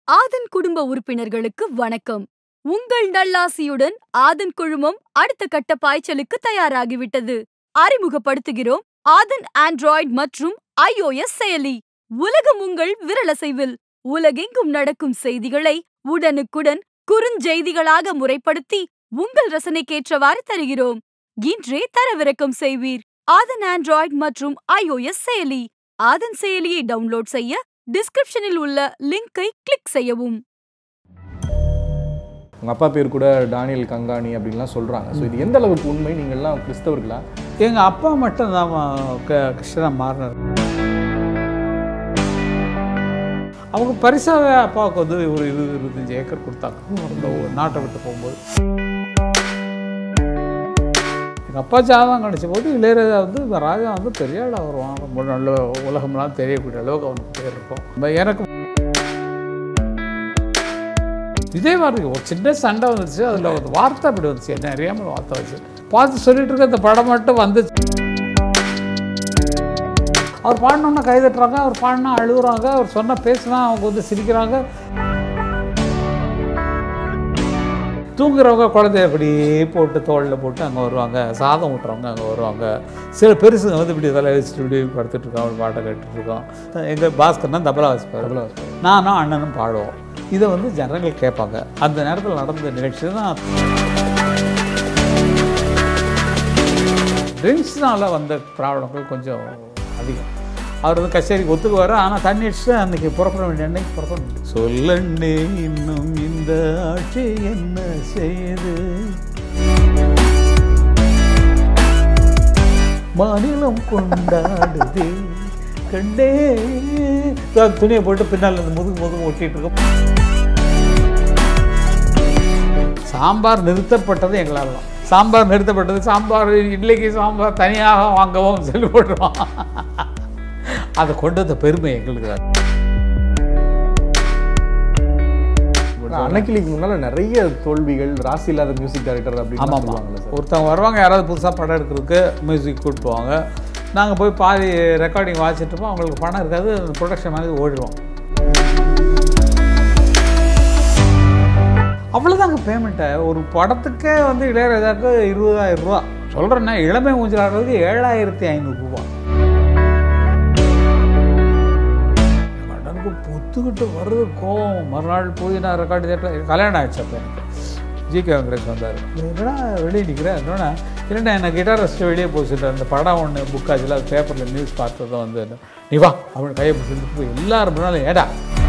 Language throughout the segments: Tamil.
ஆதன் குடும்ப உறுப்பினர்களுக்கு வணக்கம் உங்கள் நல்லாசியுடன் ஆதன் குழுமம் அடுத்த கட்ட பாய்ச்சலுக்கு தயாராகிவிட்டது அறிமுகப்படுத்துகிறோம் ஆதன் ஆண்ட்ராய்டு மற்றும் iOS செயலி உலகம் உங்கள் விரலசைவில் உலகெங்கும் நடக்கும் செய்திகளை உடனுக்குடன் குறுஞ்செய்திகளாக முறைப்படுத்தி உங்கள் ரசனைக்கேற்றவாறு தருகிறோம் இன்றே தரவிறக்கம் செய்வீர் ஆதன் ஆண்ட்ராய்டு மற்றும் iOS செயலி ஆதன் செயலியை டவுன்லோட் செய்ய டிஸ்கிரிப்ஷனில் உள்ள லிங்கை கிளிக் செய்யவும் உங்கள் அப்பா பேர் கூட டானியல் கங்காணி அப்படின்லாம் சொல்கிறாங்க ஸோ இது எந்த அளவுக்கு உண்மை நீங்கள்லாம் கிறிஸ்தவர்களா எங்கள் அப்பா மட்டும் தான் கிருஷ்ணா மாறினார் அவங்க பரிசாவே அப்பாவுக்கு வந்து ஒரு இருபது இருபத்தஞ்சி ஏக்கர் கொடுத்தாங்க அந்த ஒரு நாட்டை விட்டு போகும்போது எங்கள் அப்பா ஜாதகம் கிடைச்ச போது இளையராஜா வந்து இந்த ராஜா வந்து பெரிய ஆளாக வருவான் ரொம்ப நல்ல உலகம்லாம் தெரியக்கூடிய அளவுக்கு அவனுக்கு பேர் இருக்கும் இப்ப எனக்கு விஜய் வார்த்தை ஒரு சின்ன சண்டை வந்துச்சு அதில் ஒரு வார்த்தை அப்படி வந்துச்சு என்ன அறியாமல் வார்த்தை வந்துச்சு பார்த்து சொல்லிட்டு இருக்க இந்த படம் மட்டும் வந்துச்சு அவர் பாடினோன்னா கை தட்டுறாங்க அவர் பாடினா அழுகுறாங்க அவர் சொன்ன பேசுனா அவங்க வந்து சிரிக்கிறாங்க தூங்குறவங்க குழந்தைய இப்படி போட்டு தோளில் போட்டு அங்கே வருவாங்க சாதம் ஊட்டுறவங்க அங்கே வருவாங்க சில பெருசுங்க வந்து இப்படி தலை வச்சுட்டு இப்படி படுத்துட்டு இருக்கோம் ஒரு பாட்டை கேட்டுட்டு இருக்கோம் எங்கள் பாஸ்கர்னா தபலா வாசிப்பார் தபலா வாசிப்பார். நானும் அண்ணனும் பாடுவோம் இதை வந்து ஜனங்கள் கேட்பாங்க அந்த நேரத்தில் நடந்த நிகழ்ச்சி தான் ட்ரிங்க்ஸ்னால வந்த ப்ராப்ளங்கள் கொஞ்சம் அதிகம் அவர் வந்து கச்சேரிக்கு ஒத்துக்குவார் ஆனால் தண்ணி அடிச்சுட்டு அன்னைக்கு புறப்பட வேண்டிய அன்னைக்கு புறப்பட முடியும் சொல்லண்ணே இன்னும் இந்த ஆட்சி என்ன செய்யுது மாநிலம் கொண்டாடுதே கண்டே த- துணியை போட்டு பின்னால் இந்த முதுகு முதுகு ஒட்டிட்டு இருக்கோம் சாம்பார் நிறுத்தப்பட்டது எங்களால் தான் சாம்பார் நிறுத்தப்பட்டது சாம்பார் இட்லிக்கு சாம்பார் தனியாக வாங்கவும் சொல்லி போட்டுருவோம் அதை கொண்டு வந்த பெருமை எங்களுக்கு தான் அன்னைக்கிளிக்கு முன்னால் நிறைய தோல்விகள் ராசி இல்லாத மியூசிக் டைரக்டர் அப்படின்னு ஆமாம் சொல்லுவாங்கல்ல சார் ஒருத்தவங்க வருவாங்க யாராவது புதுசாக படம் எடுக்கிறதுக்கு மியூசிக் கூப்பிட்டு போவாங்க நாங்கள் போய் பாதி ரெக்கார்டிங் வாசிச்சுட்டு இருப்போம் அவங்களுக்கு பணம் இருக்காது ப்ரொடக்ஷன் மாதிரி ஓடிடுவோம் அவ்வளோதாங்க பேமெண்ட்டை ஒரு படத்துக்கே வந்து இளையராஜாவுக்கு இருபதாயிரம் ரூபா சொல்கிறேன்னா இளமை ஊஞ்சல் ஆடுறதுக்கு ஏழாயிரத்தி ஐநூறுரூவா கடனுக்கு பொத்துக்கிட்டு வருது கோவம் மறுநாள் போய் நான் ரெக்கார்டு தேட்டர் கல்யாணம் ஆயிடுச்சு அப்போ எனக்கு ஜி கே வெங்கடேஷ் வந்தார் என்னடா வெளியே நிற்கிறேன் என்னன்னா இல்லைண்ணா என்ன கிட்டாரிஸ்ட்டு வெளியே போய் சொல்லிட்டு அந்த படம் ஒன்று புக் ஆச்சுல அது பேப்பரில் நியூஸ் பார்த்ததும் வந்து நீ வா அப்படின்னு கையை பிடிச்சிட்டு போய் எல்லாரும் முன்னாலும் ஏடா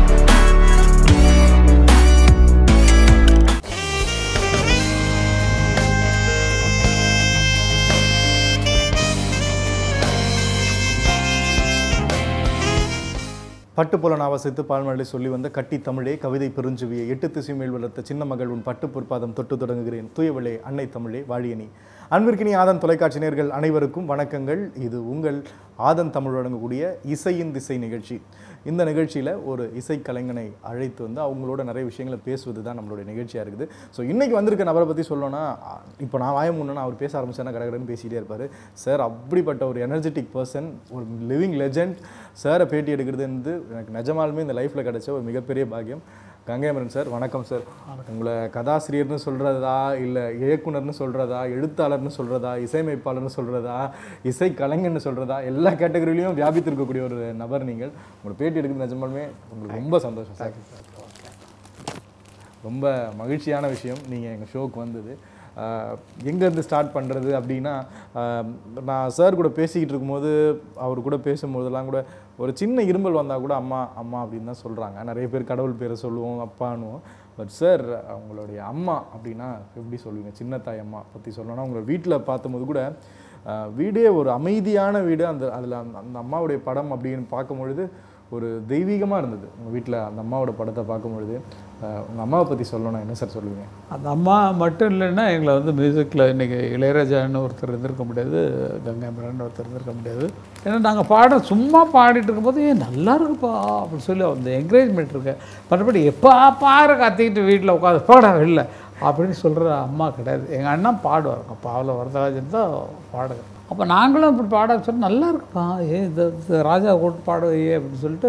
பட்டு போல நாவசித்து பால்மழை சொல்லி வந்த கட்டி தமிழே கவிதை பெருஞ்சுவியே எட்டு திசை மேல் வளர்த்த சின்ன மகள் உன் பட்டு பொற்பாதம் தொட்டு தொடங்குகிறேன் தூயவளே அன்னை தமிழே வாழியனி அன்பிற்கினி ஆதன் தொலைக்காட்சி நேர்கள் அனைவருக்கும் வணக்கங்கள் இது உங்கள் ஆதன் தமிழ் வழங்கக்கூடிய இசையின் திசை நிகழ்ச்சி இந்த நிகழ்ச்சியில் ஒரு இசைக்கலைஞனை அழைத்து வந்து அவங்களோட நிறைய விஷயங்களை பேசுவது தான் நம்மளுடைய நிகழ்ச்சியாக இருக்குது ஸோ இன்றைக்கி வந்திருக்க நபரை பற்றி சொல்லணும்னா இப்போ நான் வாய முன்னா அவர் பேச ஆரம்பிச்சேன்னா கடகடன்னு பேசிகிட்டே இருப்பார் சார் அப்படிப்பட்ட ஒரு எனர்ஜெட்டிக் பர்சன் ஒரு லிவிங் லெஜெண்ட் சாரை பேட்டி எடுக்கிறது வந்து எனக்கு நிஜமாலுமே இந்த லைஃப்பில் கிடைச்ச ஒரு மிகப்பெரிய பாக்கியம் கங்கைமரன் சார் வணக்கம் சார் உங்களை கதாசிரியர்னு சொல்கிறதா இல்லை இயக்குனர்னு சொல்கிறதா எழுத்தாளர்னு சொல்கிறதா இசையமைப்பாளர்னு சொல்கிறதா இசை கலைஞர்னு சொல்கிறதா எல்லா கேட்டகரியிலையும் வியாபித்திருக்கக்கூடிய ஒரு நபர் நீங்கள் உங்களை பேட்டி எடுக்கிறது நிஜமாலுமே உங்களுக்கு ரொம்ப சந்தோஷம் சார் ரொம்ப மகிழ்ச்சியான விஷயம் நீங்கள் எங்கள் ஷோக்கு வந்தது ஆஹ் எங்கேருந்து ஸ்டார்ட் பண்ணுறது அப்படின்னா ஆஹ் நான் சார் கூட பேசிக்கிட்டு இருக்கும்போது அவர் கூட பேசும்போதெல்லாம் கூட ஒரு சின்ன இருமல் வந்தால் கூட அம்மா அம்மா அப்படின்னு தான் சொல்கிறாங்க நிறைய பேர் கடவுள் பேரை சொல்லுவோம் அப்பானுவோம் பட் சார் அவங்களுடைய அம்மா அப்படின்னா எப்படி சொல்லுவீங்க சின்ன தாய் அம்மா பற்றி சொல்லணும்னா உங்களை வீட்டில் பார்த்தபோது கூட ஆஹ் வீடே ஒரு அமைதியான வீடு அந்த அதில் அந்த அந்த அம்மாவுடைய படம் அப்படின்னு பார்க்கும்பொழுது ஒரு தெய்வீகமாக இருந்தது உங்கள் வீட்டில் அந்த அம்மாவோட படத்தை பார்க்கும்பொழுது ஆஹ் உங்கள் அம்மாவை பற்றி சொல்லணும் என்ன சார் சொல்லுவீங்க அந்த அம்மா மட்டும் இல்லைன்னா எங்களை வந்து மியூசிக்கில் இன்றைக்கி இளையராஜான்னு ஒருத்தர் இருந்திருக்க முடியாது கங்காமரன் ஒருத்தர் இருந்திருக்க முடியாது ஏன்னா நாங்கள் பாட சும்மா பாடிட்டு இருக்கும்போது ஏன் நல்லா இருக்குப்பா அப்படின்னு சொல்லி அந்த என்கரேஜ்மெண்ட் இருக்கு மற்றபடி எப்போ பாரு கத்திக்கிட்டு வீட்டில் உட்காந்து பாட வெளில அப்படின்னு சொல்கிற அம்மா கிடையாது எங்கள் அண்ணன் பாடுவார் பாவல வரதராஜன் தான் பாடுவார் அப்போ நாங்களும் இப்படி பாட சொல்லி நல்லா இருக்குப்பா ஏ இந்த இந்த ராஜா கூட்டு பாடுவையே அப்படின்னு சொல்லிட்டு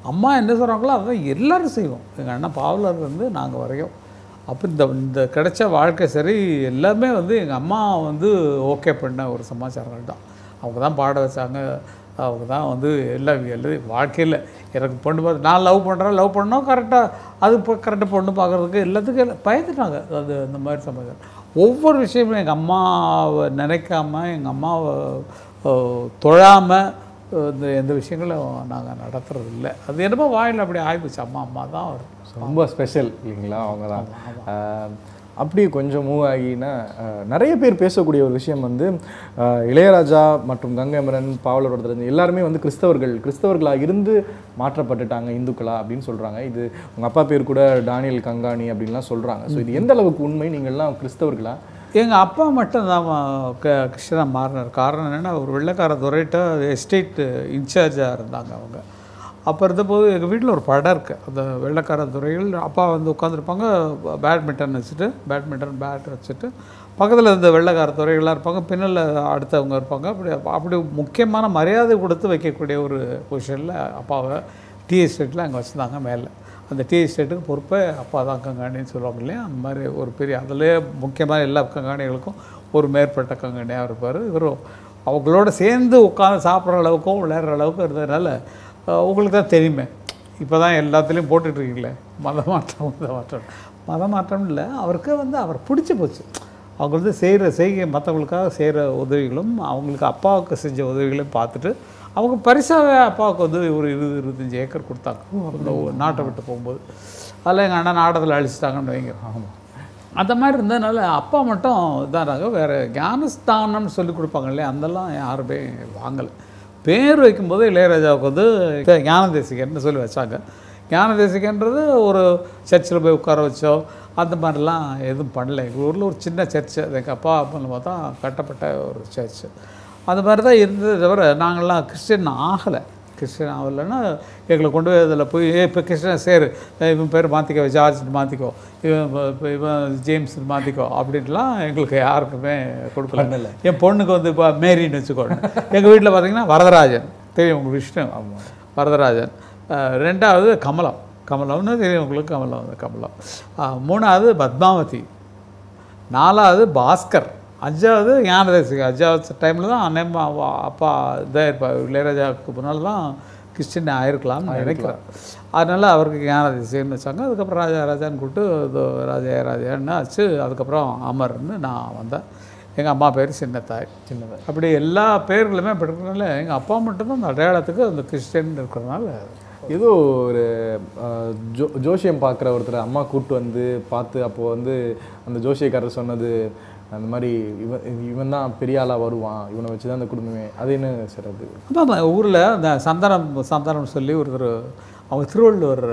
அம்மா என்ன சொல்கிறாங்களோ அதான் எல்லாரும் செய்வோம் எங்கள் அண்ணன் பாவலர் இருந்து நாங்கள் வரையும் அப்போ இந்த இந்த கிடைச்ச வாழ்க்கை சரி எல்லாமே வந்து எங்கள் அம்மா வந்து ஓகே பண்ண ஒரு சமாச்சாரங்கள் தான் அவங்க தான் பாட வச்சாங்க அவங்க தான் வந்து எல்லாம் எல்லாம் வாழ்க்கையில் எனக்கு பொண்ணு பார்த்து நான் லவ் பண்ணுறேன் லவ் பண்ணோம் கரெக்டாக அது இப்போ கரெக்டாக பொண்ணு பார்க்குறதுக்கு எல்லாத்துக்கும் எல்லாம் பயந்துட்டாங்க அது அந்த மாதிரி சமாச்சாரம் ஒவ்வொரு விஷயமும் எங்கள் அம்மாவை நினைக்காம எங்கள் அம்மாவை தொழாமல் இந்த எந்த விஷயங்களும் நாங்கள் நடத்துறது இல்லை அது என்னமோ வாயில் அப்படி ஆயிப்போச்சு அம்மா அம்மா தான் வரும் ரொம்ப ஸ்பெஷல் இல்லைங்களா அவங்க தான் அப்படியே கொஞ்சம் மூவ் ஆகினா அஹ், நிறைய பேர் பேசக்கூடிய ஒரு விஷயம் வந்து அஹ், இளையராஜா மற்றும் கங்கைமரன் பாவலரோட தெரிஞ்ச எல்லாருமே வந்து கிறிஸ்தவர்கள் கிறிஸ்தவர்களாக இருந்து மாற்றப்பட்டுட்டாங்க இந்துக்களா அப்படின்னு சொல்கிறாங்க இது உங்கள் அப்பா பேர் கூட டானியல் கங்காணி அப்படின்லாம் சொல்கிறாங்க ஸோ இது எந்த அளவுக்கு உண்மை நீங்கள்லாம் கிறிஸ்தவர்களா எங்கள் அப்பா மட்டும் தான் க கிருஷ்ணா மாறினார் காரணம் என்னென்னா ஒரு வெள்ளைக்கார துறையிட்ட எஸ்டேட் இன்சார்ஜாக இருந்தாங்க அவங்க அப்போ இருந்தபோது எங்கள் வீட்டில் ஒரு படம் இருக்குது அந்த வெள்ளைக்கார துறையில் அப்பா வந்து உட்காந்துருப்பாங்க பேட்மிண்டன் வச்சுட்டு பேட்மிண்டன் பேட் வச்சுட்டு பக்கத்தில் இந்த வெள்ளைக்கார துறைகள்லாம் இருப்பாங்க பின்னில் அடுத்தவங்க இருப்பாங்க அப்படி அப்படி முக்கியமான மரியாதை கொடுத்து வைக்கக்கூடிய ஒரு பொசிஷனில் அப்பாவை டீ எஸ்டேட்டில் அங்கே வச்சுருந்தாங்க மேலே அந்த டீ எஸ்டேட்டுக்கு பொறுப்பே அப்பா தான் கங்காணின்னு சொல்லுவாங்க இல்லையா அந்த மாதிரி ஒரு பெரிய அதிலே முக்கியமான எல்லா கங்காணிகளுக்கும் ஒரு மேற்பட்ட கங்காணியாக இருப்பார் இவரும் அவங்களோட சேர்ந்து உட்காந்து சாப்பிட்ற அளவுக்கும் விளையாடுற அளவுக்கும் இருந்ததுனால அஹ், உங்களுக்கு தான் தெரியுமே இப்போ தான் எல்லாத்துலேயும் போட்டுட்ருக்கீங்களே மத மாற்றம் மத மாற்றம் மத மாற்றம் இல்லை அவருக்கு வந்து அவர் பிடிச்சி போச்சு அவங்க வந்து செய்கிற செய்கை மற்றவங்களுக்காக செய்கிற உதவிகளும் அவங்களுக்கு அப்பாவுக்கு செஞ்ச உதவிகளையும் பார்த்துட்டு அவங்க பரிசாகவே அப்பாவுக்கு வந்து ஒரு இருபது இருபத்தஞ்சி ஏக்கர் கொடுத்தாங்க அந்த ஊ- நாட்டை விட்டு போகும்போது அதில் எங்கள் அண்ணன் நாடகத்தில் அழிச்சிட்டாங்கன்னு வைங்க ஆமாம் அந்த மாதிரி இருந்ததுனால அப்பா மட்டும் இதானாங்க வேறு ஞானஸ்தானம்னு சொல்லி கொடுப்பாங்க இல்லையா அதெல்லாம் யாருமே வாங்கலை பேர் வைக்கும்போது இளையராஜாவுக்கு வந்து ஞான தேசிகன்னு சொல்லி வச்சாங்க ஞான தேசிகன்றது ஒரு சர்ச்சில் போய் உட்கார வச்சோ அந்த மாதிரிலாம் எதுவும் பண்ணல எங்கள் ஊரில் ஒரு சின்ன சர்ச்சு அது எங்கள் அப்பா மூலமாக தான் கட்டப்பட்ட ஒரு சர்ச்சு அது மாதிரி தான் இருந்தது தவிர நாங்கள்லாம் கிறிஸ்டின் ஆகலை கிறிஸ்டின் ஆகலைன்னா எங்களை கொண்டு போய் அதில் போய் ஏ இப்போ கிறிஸ்டின் சேரு இவன் பேர் மாற்றிக்கோ ஜார்ஜ்னு மாற்றிக்கோ இவன் இப்ப- இப்ப இவன் ஜேம்ஸ் மாற்றிக்கோ அப்படின்ட்டுலாம் எங்களுக்கு யாருக்குமே கொடுக்கல என் பொண்ணுக்கு வந்து இப்போ மேரின்னு வச்சுக்கோங்க எங்கள் வீட்டில் பார்த்தீங்கன்னா வரதராஜன் தெரியும் உங்களுக்கு விஷ்ணு ஆமாம் வரதராஜன் அஹ் ரெண்டாவது கமலம் கமலம்னு தெரியும் உங்களுக்கு கமலம் வந்து கமலம் அஹ் மூணாவது பத்மாவதி நாலாவது பாஸ்கர் அஞ்சாவது ஞானதேசிகா அஞ்சாவது டைமில் தான் அண்ணன் அப்பா இதாக இருப்பார் இளையராஜாவுக்கு முன்னால் தான் கிறிஸ்டின் ஆயிருக்கலாம்னு நினைக்கிறேன் அதனால் அவருக்கு ஞானதேசிகன்னு வச்சாங்க அதுக்கப்புறம் ராஜா ராஜான்னு கூப்பிட்டு இதோ ராஜா ராஜான்னு ஆச்சு அதுக்கப்புறம் அமர்னு நான் வந்தேன் எங்கள் அம்மா பேர் சின்னத்தாய் சின்னதாய் அப்படி எல்லா பேர்களுமே அப்படி இருக்கிறனால எங்கள் அப்பா மட்டும்தான் அந்த அடையாளத்துக்கு அந்த கிறிஸ்டின் இருக்கிறதுனால ஏதோ ஒரு அஹ், ஜோ ஜோசியம் பார்க்குற ஒருத்தர் அம்மா கூப்பிட்டு வந்து பார்த்து அப்போ வந்து அந்த ஜோசியக்காரர் சொன்னது அந்த மாதிரி இவன் இவன் தான் பெரிய ஆளாக வருவான் இவனை வச்சு தான் அந்த குடும்பமே அது என்ன சார் அது ஆமாம் ஊரில் அந்த சந்தனம் சந்தனம் சொல்லி ஒருத்தர் அவங்க திருவள்ளுவர்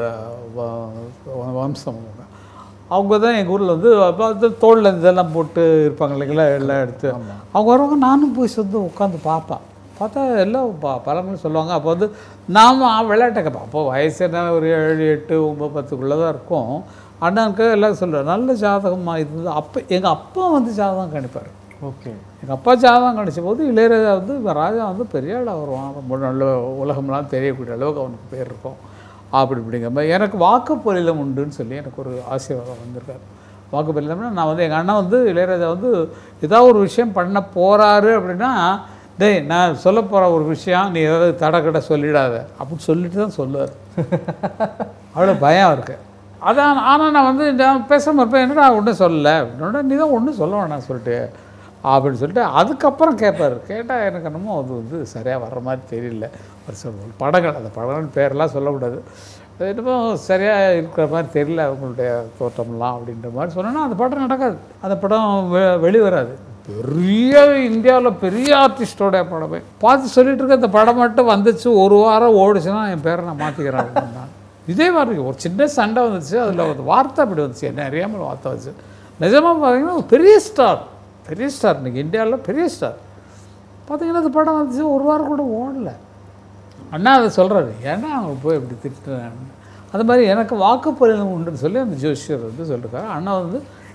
வ- வம்சம் அவங்க அவங்க தான் எங்கள் ஊரில் வந்து அப்போ வந்து தோளில் இதெல்லாம் போட்டு இருப்பாங்க இல்லைங்களா எல்லாம் எடுத்து அவங்க வருவாங்க நானும் போய் வந்து உட்காந்து பார்ப்பேன் பார்த்தா எல்லாம் ப பழமொழி சொல்லுவாங்க அப்போ வந்து நாம் விளையாட்டை கேட்போம் அப்போ வயசு என்ன ஒரு ஏழு எட்டு ஒம்பது பத்துக்குள்ளே தான் இருக்கும் அண்ணனுக்கு எல்லாம் சொல்லுவேன் நல்ல ஜாதகமாக இருந்தது அப்போ எங்கள் அப்பா வந்து ஜாதகம் கணிப்பார் ஓகே எங்கள் அப்பா ஜாதகம் கணிச்ச போது இளையராஜா வந்து இவன் ராஜா வந்து பெரிய ஆளாக வருவான் ரொம்ப நல்ல உலகம்லாம் தெரியக்கூடிய அளவுக்கு அவனுக்கு பேர் இருக்கும் அப்படி இப்படிங்கிற மாதிரி எனக்கு வாக்குப்பொழிலம் உண்டுன்னு சொல்லி எனக்கு ஒரு ஆசீர்வாதம் வந்திருக்காரு வாக்குப்பொழிலம்னா நான் வந்து எங்கள் அண்ணன் வந்து இளையராஜா வந்து ஏதாவது ஒரு விஷயம் பண்ண போகிறாரு அப்படின்னா டேய் நான் சொல்ல போகிற ஒரு விஷயம் நீ ஏதாவது தடக்கடை சொல்லிடாத அப்படின்னு சொல்லிட்டு தான் சொல்லுவார் அவ்வளோ பயம் இருக்கு அதான் ஆனால் நான் வந்து நான் பேசாமல் இருப்பேன் என்னடா ஒன்றும் சொல்லலை அப்படின்னா நீ தான் ஒன்றும் சொல்ல வேணாம் சொல்லிட்டு அப்படின்னு சொல்லிட்டு அதுக்கப்புறம் கேட்பார் கேட்டால் எனக்கு என்னமோ அது வந்து சரியாக வர்ற மாதிரி தெரியல ஒரு சொல் படங்கள் அந்த படங்கள் பேரெல்லாம் சொல்லக்கூடாது அது என்னமோ சரியாக இருக்கிற மாதிரி தெரியல அவங்களுடைய தோற்றம்லாம் அப்படின்ற மாதிரி சொன்னேன்னா அந்த படம் நடக்காது அந்த படம் வெ வெளிவராது பெரிய இந்தியாவில் பெரிய ஆர்டிஸ்டோடைய படமே பார்த்து சொல்லிட்டு இருக்க இந்த படம் மட்டும் வந்துச்சு ஒரு வாரம் ஓடுச்சுன்னா என் பேரை நான் மாற்றிக்கிறேன் அப்படின்னு நான் இதே மாதிரி ஒரு சின்ன சண்டை வந்துச்சு அதில் ஒரு வார்த்தை அப்படி வந்துச்சு என்ன அறியாமல் வார்த்தை வந்துச்சு நிஜமாக பார்த்தீங்கன்னா ஒரு பெரிய ஸ்டார் பெரிய ஸ்டார் இன்றைக்கி இந்தியாவில் பெரிய ஸ்டார் பார்த்தீங்கன்னா இந்த படம் வந்துச்சு ஒரு வாரம் கூட ஓடல அண்ணா அதை சொல்கிறாரு ஏன்னா அவங்க போய் இப்படி திட்டுறாங்க அது மாதிரி எனக்கு வாக்குப்பதிவு உண்டுன்னு சொல்லி அந்த ஜோசியர் வந்து சொல்லியிருக்காரு அண்ணா வந்து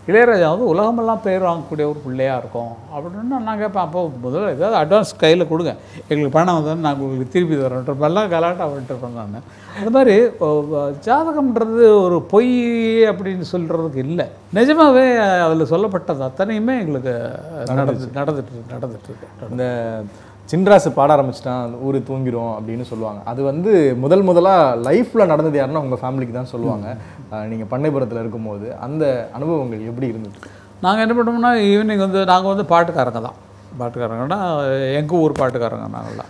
இளையராஜா வந்து உலகமெல்லாம் பேர் வாங்கக்கூடிய ஒரு பிள்ளையாக இருக்கும் அப்படின்னு நான் கேட்பேன் அப்போ முதல்ல ஏதாவது அட்வான்ஸ் கையில் கொடுங்க எங்களுக்கு பணம் வந்து நாங்கள் உங்களுக்கு திருப்பி தரோன்ற மாதிரிலாம் கலாட்டா விட்டுருக்கோம் நான் அது மாதிரி ஓ, வ- ஜாதகம்ன்றது ஒரு பொய் அப்படின்னு சொல்கிறதுக்கு இல்லை நிஜமாவே அதில் சொல்லப்பட்டது அத்தனையுமே எங்களுக்கு நடந்து நடந்துட்டு நடந்துட்டு இருக்கு இந்த சின்ராசு பாட ஆரம்பிச்சிட்டான் ஊரு தூங்கிரும் அப்படின்னு சொல்லுவாங்க அது வந்து முதல் முதலா லைஃப்ல நடந்தது யாருன்னா உங்க ஃபேமிலிக்கு தான் சொல்லுவாங்க அஹ் நீங்க பண்ணைபுரத்துல இருக்கும்போது அந்த அனுபவங்கள் எப்படி இருந்தது நாங்கள் என்ன பண்ணுவோம்னா ஈவினிங் வந்து நாங்கள் வந்து பாட்டுக்காரங்க தான் பாட்டுக்காரங்கன்னா எங்கள் ஊர் பாட்டுக்காரங்க நாங்கள்லாம்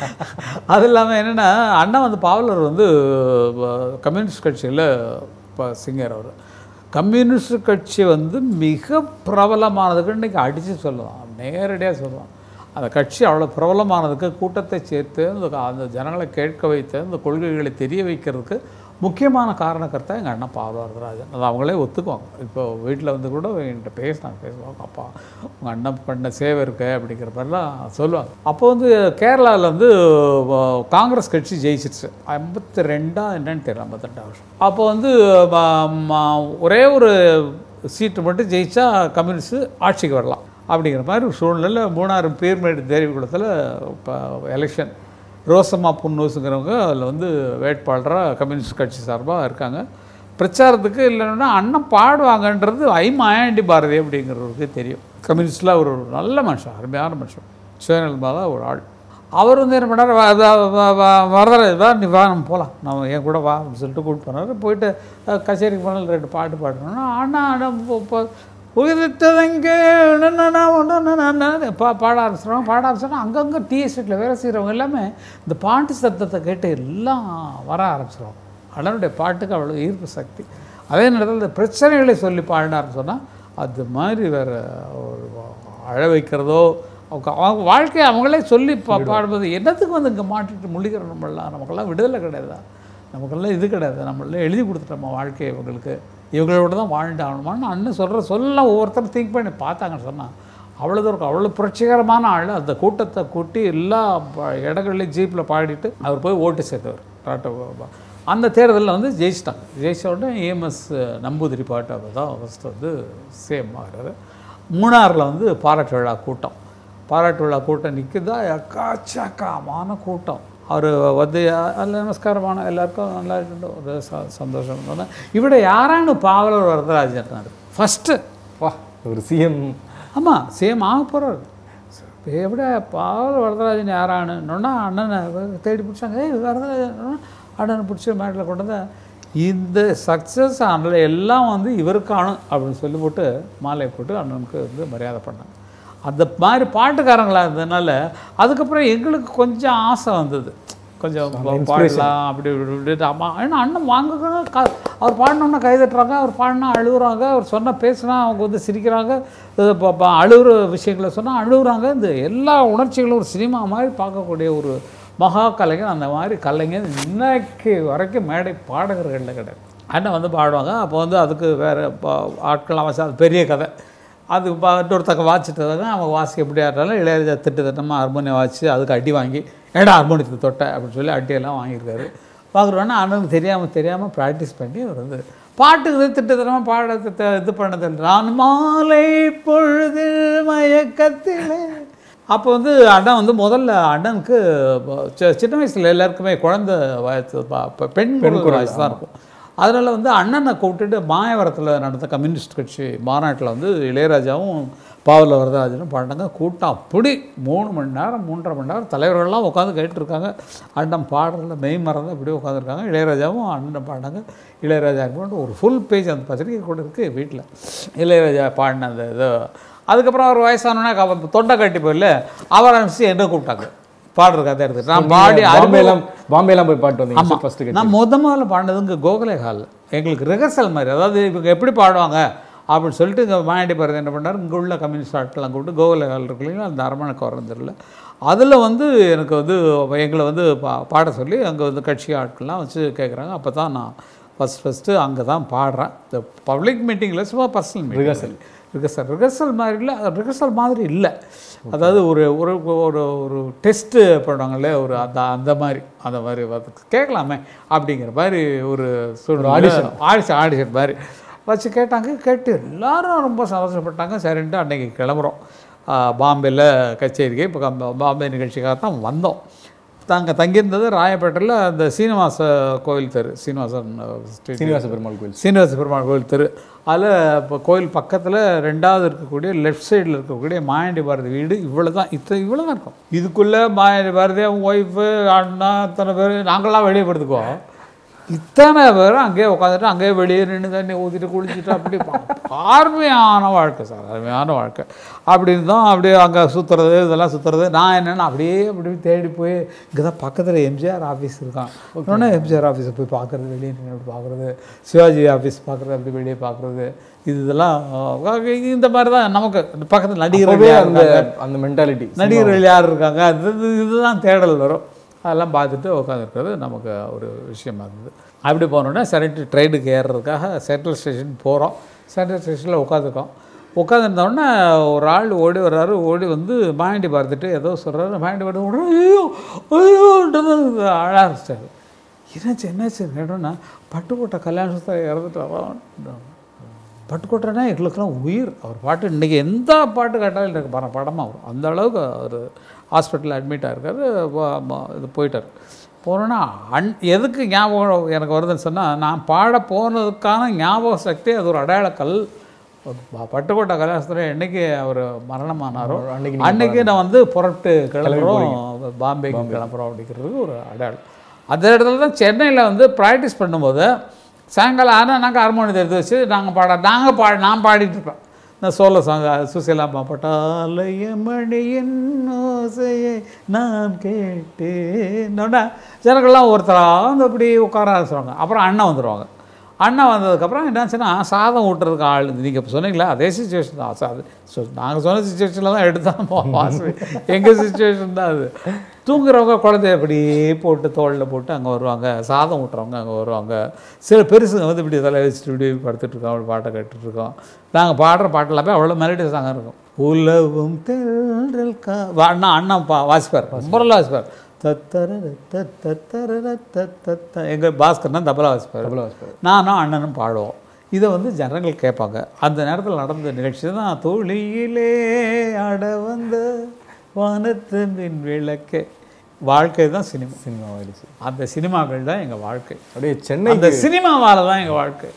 அது இல்லாமல் என்னென்னா அண்ணன் வந்து பாவலர் வந்து அஹ், கம்யூனிஸ்ட் கட்சியில் இப்போ சிங்கர் அவர் கம்யூனிஸ்ட் கட்சி வந்து மிக பிரபலமானதுக்கு இன்றைக்கி அடித்து சொல்லுவான் நேரடியாக சொல்லுவான் அந்த கட்சி அவ்வளோ பிரபலமானதுக்கு கூட்டத்தை சேர்த்து அந்த அந்த ஜனங்களை கேட்க வைத்து அந்த கொள்கைகளை தெரிய வைக்கிறதுக்கு முக்கியமான காரணக்கர்த்தா எங்கள் அண்ணன் பாவராஜன் அது அவங்களே ஒத்துக்குவாங்க இப்போ வீட்டில் வந்து கூட என்கிட்ட பேசினாங்க பேசுவாங்க அப்பா உங்கள் அண்ணன் பண்ண சேவை இருக்கு அப்படிங்கிற மாதிரிலாம் சொல்லுவாங்க அப்போ வந்து கேரளாவில் வந்து அஹ், காங்கிரஸ் கட்சி ஜெயிச்சிருச்சு ஐம்பத்தி ரெண்டா என்னன்னு தெரியல ஐம்பத்தெண்டாம் வருஷம் அப்போ வந்து ம- ம- ஒரே ஒரு சீட்டு மட்டும் ஜெயிச்சா கம்யூனிஸ்ட் ஆட்சிக்கு வரலாம் அப்படிங்கிற மாதிரி ஒரு சூழ்நிலை மூணாறு பீர்மேடு தேவிகுளத்தில் இப்போ எலெக்ஷன் ரோசம்மா புன்னூசுங்கிறவங்க அதில் வந்து வேட்பாளராக கம்யூனிஸ்ட் கட்சி சார்பாக இருக்காங்க பிரச்சாரத்துக்கு இல்லைன்னா அண்ணன் பாடுவாங்கன்றது ஐ மாயாண்டி பாரதி அப்படிங்கிறவருக்கு தெரியும் கம்யூனிஸ்டில் அவர் ஒரு நல்ல மனுஷன் அருமையான மனுஷன் சுயநலமாக ஒரு ஆள் அவர் வந்து என்ன பண்ணார் வா- வா- வா- வா- வரதராஜ் வா நீ வா நம்ம போகலாம் நம்ம என் கூட வா அப்படின்னு சொல்லிட்டு கூப்பிட்டு போனார் போயிட்டு அஹ், கச்சேரிக்கு போனால் ரெண்டு பாட்டு பாடணும்னா அண்ணா அண்ணா போ- போ- உயிரிட்டதெங்கே நன்னனா ஒன்னனா பா பாட ஆரம்பிச்சிடுவாங்க பாட ஆரம்பிச்சோன்னா அங்கங்கே டீ எஸ்டேட்டில் வேலை செய்கிறவங்க எல்லாமே இந்த பாட்டு சத்தத்தை கேட்டு எல்லாம் வர ஆரம்பிச்சிடுவாங்க அண்ணனுடைய பாட்டுக்கு அவ்வளோ ஈர்ப்பு சக்தி அதே நேரத்தில் இந்த பிரச்சனைகளை சொல்லி பாடினார்னு சொன்னால் அது மாதிரி வேறு ஒரு அழ வைக்கிறதோ அவங்க அவங்க வாழ்க்கையை அவங்களே சொல்லி பா பாடும்போது என்னத்துக்கு வந்து இங்கே மாட்டிட்டு முழிக்கிற நம்மளாம் நமக்கெல்லாம் விடுதலை கிடையாதா நமக்கெல்லாம் இது கிடையாது நம்மளாம் எழுதி கொடுத்துட்டோம் வாழ்க்கையை இவங்களுக்கு இவங்களோட தான் வாழ்ந்து ஆகணுமான்னு அண்ணன் சொல்கிற சொல்லலாம் ஒவ்வொருத்தரும் திங்க் பண்ணி பார்த்தாங்கன்னு சொன்னால் அவ்வளோ தூரம் அவ்வளோ புரட்சிகரமான ஆள் அந்த கூட்டத்தை கூட்டி எல்லா ப- இடங்கள்லையும் ஜீப்பில் பாடிட்டு அவர் போய் ஓட்டு சேர்த்தவர் ராட்ட பா- அந்த தேர்தலில் வந்து ஜெயிச்சிட்டாங்க ஜெயிச்ச உடனே ஏஎம்எஸ் நம்பூதிரி பாட்டு அவர் தான் ஃபஸ்ட்டு வந்து சேம் ஆகிறாரு மூணாறில் வந்து பாராட்டு விழா கூட்டம் பாராட்டு விழா கூட்டம் நிற்குதா எக்காச்சக்கமான கூட்டம் அவர் வந்து அல்ல நமஸ்காரமான எல்லாருக்கும் நல்லா இருக்கட்டும் ஒரு ச சந்தோஷம் இருந்தோன்னா இவட யாரானு பாவலர் வரதராஜன் ஃபஸ்ட்டு வா ஒரு சிஎம் ஆமாம் சேம் ஆக போகிறார் எப்படி பாவலர் வரதராஜன் யாரானுன்னா அண்ணனை தேடி பிடிச்சாங்க ஏய் வரதராஜன் அண்ணனை பிடிச்சி மேட்டில் கொண்டு வந்து இந்த சக்ஸஸ் அதில் எல்லாம் வந்து இவருக்கான அப்படின்னு சொல்லி போட்டு மாலை போட்டு அண்ணனுக்கு வந்து மரியாதை பண்ணாங்க அந்த மாதிரி பாட்டுக்காரங்களா இருந்ததுனால அதுக்கப்புறம் எங்களுக்கு கொஞ்சம் ஆசை வந்தது கொஞ்சம் பாடலாம் அப்படி இப்படி இப்படிட்டு அம்மா ஏன்னா அண்ணன் வாங்க க அவர் பாடினோன்னா கை தட்டுறாங்க அவர் பாடினா அழுகுறாங்க அவர் சொன்னால் பேசுனா அவங்க வந்து சிரிக்கிறாங்க இது ப- ப- அழுகுற விஷயங்களை சொன்னால் அழுகுறாங்க இந்த எல்லா உணர்ச்சிகளும் ஒரு சினிமா மாதிரி பார்க்கக்கூடிய ஒரு மகா கலைஞர் அந்த மாதிரி கலைஞர் இன்னைக்கு வரைக்கும் மேடை பாடகர்களில் கிடையாது அண்ணன் வந்து பாடுவாங்க அப்போ வந்து அதுக்கு வேறு ஆட்கள் வச்சா அது பெரிய கதை அது பா இன்னொருத்தக்க வாசிட்டதாங்க அவன் வாசி எப்படி ஆடுறாலும் இளையராஜா திட்டு திட்டமாக ஹார்மோனியம் வாசி அதுக்கு அடி வாங்கி ஏடா ஹார்மோனியத்தை தொட்ட அப்படின்னு சொல்லி அடியெல்லாம் வாங்கியிருக்காரு பார்க்குறோன்னா அண்ணனுக்கு தெரியாமல் தெரியாமல் ப்ராக்டிஸ் பண்ணி அவர் வந்து பாட்டுக்கு திட்டத்தனமாக பாட திட்ட இது பண்ணது நான் மாலை பொழுது மயக்கத்திலே அப்போ வந்து அண்ணன் வந்து முதல்ல அண்ணனுக்கு சி- சின்ன வயசில் எல்லாருக்குமே குழந்தை வயசு ப- ப- பெண் பெண் வயசு தான் இருக்கும் அதனால் வந்து அண்ணனை கூப்பிட்டுட்டு மாயவரத்தில் நடந்த கம்யூனிஸ்ட் கட்சி மாநாட்டில் வந்து இளையராஜாவும் பாவல வரதராஜனும் பாடினாங்க கூட்டம் அப்படி மூணு மணி நேரம் மூன்றரை மணி நேரம் தலைவர்கள்லாம் உட்காந்து கேட்டுருக்காங்க அண்ணன் பாடுறதுல மெய் மறந்து அப்படியே உட்காந்துருக்காங்க இளையராஜாவும் அண்ணன் பாடினாங்க இளையராஜா போட்டு ஒரு ஃபுல் பேஜ் அந்த பத்திரிக்கை கூட இருக்குது வீட்டில் இளையராஜா பாடின அந்த இது அதுக்கப்புறம் அவர் வயசானோன்னா அவர் தொண்டை கட்டி போயில அவர் அனுப்பிச்சு என்ன கூப்பிட்டாங்க பாடுறதுக்கு அதை எடுத்துட்டு நான் பாடி அறிமுகம் பாம்பேலாம் பாம்பேலாம் போய் பாட்டு வந்தீங்க ஆமாம் ஃபர்ஸ்ட் நான் முத முதல்ல பாடினது இங்கே கோகலே ஹால் எங்களுக்கு ரிஹர்சல் மாதிரி அதாவது இவங்க எப்படி பாடுவாங்க அப்படின்னு சொல்லிட்டு இங்கே மாயாண்டி பாரதி என்ன பண்ணார் இங்கே உள்ள கம்யூனிஸ்ட் ஆட்கள்லாம் கூப்பிட்டு கோகலே ஹால் இருக்கு இல்லைங்களா அந்த அரமணைக்கு வரந்தில்ல அதில் வந்து எனக்கு வந்து எங்களை வந்து பா பாட சொல்லி அங்கே வந்து கட்சி ஆட்கள்லாம் வச்சு கேட்குறாங்க அப்போ தான் நான் ஃபஸ்ட் ஃபஸ்ட்டு அங்கே தான் பாடுறேன் இந்த பப்ளிக் மீட்டிங்கில் சும்மா பர்சனல் மீட்டிங் ரிஹர்சல் ரிஹர்சல் மாதிரி இல்லை ரிஹர்சல் மாதிரி இல்லை அதாவது ஒரு ஒரு ஒரு ஒரு டெஸ்ட்டு பண்ணுவாங்கல்ல ஒரு அந்த அந்த மாதிரி அந்த மாதிரி வந்து கேட்கலாமே அப்படிங்கிற மாதிரி ஒரு ஆடிஷன் ஆடிஷன் ஆடிஷன் மாதிரி வச்சு கேட்டாங்க கேட்டு எல்லாரும் ரொம்ப சந்தோஷப்பட்டாங்க சரின்ட்டு அன்னைக்கு கிளம்புறோம் பாம்பேயில் கச்சேரிக்கு இப்போ பாம்பே நிகழ்ச்சிக்காக தான் வந்தோம் நாங்கள் தங்கியிருந்தது ராயப்பேட்டையில் அந்த சீனிவாச கோவில் தெரு சீனிவாசன் ஸ்ட்ரீட் சீனிவாச பெருமாள் கோயில் சீனிவாச பெருமாள் கோவில் தெரு அதில் இப்போ கோயில் பக்கத்தில் ரெண்டாவது இருக்கக்கூடிய லெஃப்ட் சைடில் இருக்கக்கூடிய மாயாண்டி பாரதி வீடு இவ்வளோ தான் இத்தனை இவ்வளோ தான் இருக்கும் இதுக்குள்ளே மாயாண்டி பாரதி அவங்க ஒய்ஃபு அண்ணா இத்தனை பேர் நாங்களாம் வெளியே படுத்துக்குவோம் இத்தனை பேரும் அங்கேயே உட்காந்துட்டு அங்கேயே வெளியே நின்று தண்ணி ஊற்றிட்டு குளிச்சுட்டு அப்படி பா- அருமையான வாழ்க்கை சார் அருமையான வாழ்க்கை அப்படி இருந்தோம் அப்படியே அங்கே சுற்றுறது இதெல்லாம் சுற்றுறது நான் என்னென்னா அப்படியே அப்படி தேடி போய் இங்கே தான் பக்கத்தில் எம்ஜிஆர் ஆஃபீஸ் இருக்கான் உடனே எம்ஜிஆர் ஆஃபீஸை போய் பார்க்குறது வெளியே நின்று அப்படி பார்க்குறது சிவாஜி ஆஃபீஸ் பார்க்குறது அப்படி வெளியே பார்க்குறது இது இதெல்லாம் அஹ், இந்த மாதிரி தான் நமக்கு பக்கத்தில் நடிகர்கள் அப்பவே யார் அந்த இருக்காங்க? அந்த மென்டாலிட்டி நடிகர்கள் யார் இருக்காங்க அது இது- இதுதான் தேடல் வரும் அதெல்லாம் பார்த்துட்டு உட்காந்துருக்கிறது நமக்கு ஒரு விஷயமா இருந்தது அப்படி போனோடனே சரிட்டு ட்ரெயினுக்கு ஏறுறதுக்காக சென்ட்ரல் ஸ்டேஷன் போகிறோம் சென்ட்ரல் ஸ்டேஷனில் உட்காந்துருக்கோம் உட்காந்துருந்தோடனே ஒரு ஆள் ஓடி வர்றாரு ஓடி வந்து மாயண்டி பார்த்துட்டு ஏதோ சொல்கிறாரு மாயண்டி பார்த்து உடனே ஐயோ ஐயோன்றது அழ ஆரம்பிச்சிட்டாரு என்னாச்சு என்னாச்சு கேட்டோன்னா பட்டுக்கோட்டை கல்யாணத்தை இறந்துட்டு வரோம் பட்டுக்கோட்டைனா எங்களுக்கெல்லாம் உயிர் அவர் பாட்டு இன்றைக்கி எந்த பாட்டு கேட்டாலும் எனக்கு பட படமாக வரும் அந்த அளவுக்கு அவர் ஹாஸ்பிட்டலில் அட்மிட் ஆகிருக்காரு வ- ம- இது போயிட்டார் போனோன்னா அன் எதுக்கு ஞாபகம் எனக்கு வருதுன்னு சொன்னால் நான் பாட போனதுக்கான ஞாபக சக்தி அது ஒரு அடையாளக்கல் ப- பட்டுக்கோட்டை கல்யாணத்தில் என்னைக்கு அவர் மரணமானாரோ அன்னைக்கு அன்னைக்கு நான் வந்து புறப்பட்டு கிளம்புறோம் பாம்பேக்கு கிளம்புறோம் அப்படிங்கிறது ஒரு அடையாளம் அந்த இடத்துல தான் சென்னையில் வந்து ப்ராக்டிஸ் பண்ணும்போது சாயங்காலம் ஆனால் நாங்கள் ஹார்மோனியத்தை எடுத்து வச்சு நாங்கள் பாட நாங்கள் பா நான் பாடிட்டு இருப்பேன் இந்த சோழ சாங் சுசீலாமா பட்டாலய மணியின் ஓசையை நான் கேட்டேன் ஜனங்கள்லாம் ஒருத்தராக வந்து அப்படி உட்கார ஆரம்பிச்சிருவாங்க அப்புறம் அண்ணன் வந்துடுவாங்க அண்ணன் வந்ததுக்கப்புறம் என்னாச்சுன்னா சாதம் ஊட்டுறதுக்கு ஆள் நீங்கள் இப்போ சொன்னீங்களா அதே சுச்சுவேஷன் தான் சாது ஸோ நாங்கள் சொன்ன சுச்சுவேஷனில் தான் எடுத்தான் வாசல் எங்கள் சுச்சுவேஷன் தான் அது தூங்குறவங்க குழந்தைய இப்படி போட்டு தோளில் போட்டு அங்கே வருவாங்க சாதம் ஊட்டுறவங்க அங்கே வருவாங்க சில பெருசுங்க வந்து இப்படி தலை வச்சுட்டு இப்படி படுத்துட்டு இருக்கோம் அப்படி பாட்டை கேட்டுட்டு இருக்கோம் நாங்கள் பாடுற பாட்டு எல்லாமே அவ்வளோ மெலடி சாங்காக இருக்கும் உலவும் தென்றல் கா வா- அண்ணா அண்ணன் பா வாசிப்பார் ரொம்ப நல்லா வாசிப்பார் தத்தர தத்தர தத்த எங்கள் பாஸ்கர்னா தபலா வாசிப்பார் தபலா வாசிப்பார். நானும் அண்ணனும் பாடுவோம் இதை வந்து ஜனங்கள் கேட்பாங்க அந்த நேரத்தில் நடந்த நிகழ்ச்சி தான் தோழியிலே ஆட வந்த வானத்து மின் விளக்கே வாழ்க்கை தான் சினிமா சினிமா ஆயிடுச்சு அந்த சினிமாக்கள் தான் எங்கள் வாழ்க்கை அப்படியே சென்னை அந்த சினிமாவால் தான் எங்கள் வாழ்க்கை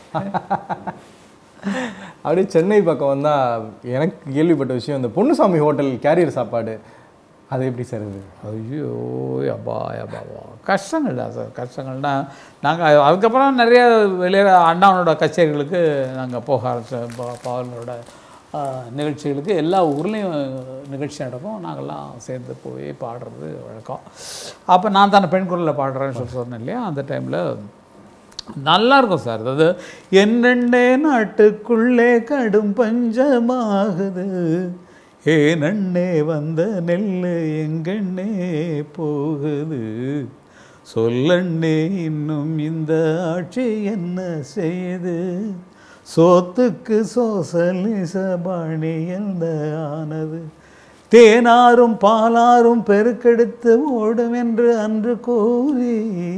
அப்படியே சென்னை பக்கம் வந்தா எனக்கு கேள்விப்பட்ட விஷயம் இந்த பொன்னுசாமி ஹோட்டல் கேரியர் சாப்பாடு அது எப்படி சார் இது ஐயோ அப்பா அப்பா அப்பா. கஷ்டங்கள் தான் சார் கஷ்டங்கள்னா நாங்கள் அதுக்கப்புறம் நிறைய வெளியே அண்ணாவனோட கச்சேரிகளுக்கு நாங்கள் போக ஆரம்பித்தோம் பவனோட நிகழ்ச்சிகளுக்கு எல்லா ஊர்லேயும் நிகழ்ச்சி நடக்கும் நாங்கள்லாம் சேர்ந்து போய் பாடுறது வழக்கம் அப்போ நான் தானே பெண் குரலில் பாடுறேன்னு சொல்லி சொன்னேன் இல்லையா அந்த டைமில் நல்லா இருக்கும் சார் அதாவது என்னென்னே நாட்டுக்குள்ளே கடும் பஞ்சமாகுது ஏன் அண்ணே வந்த நெல் எங்கண்ணே போகுது சொல்லண்ணே இன்னும் இந்த ஆட்சி என்ன செய்யுது சோத்துக்கு சோசலிச பாணி எந்த ஆனது தேனாரும் பாலாரும் பெருக்கெடுத்து ஓடும் என்று அன்று கூறி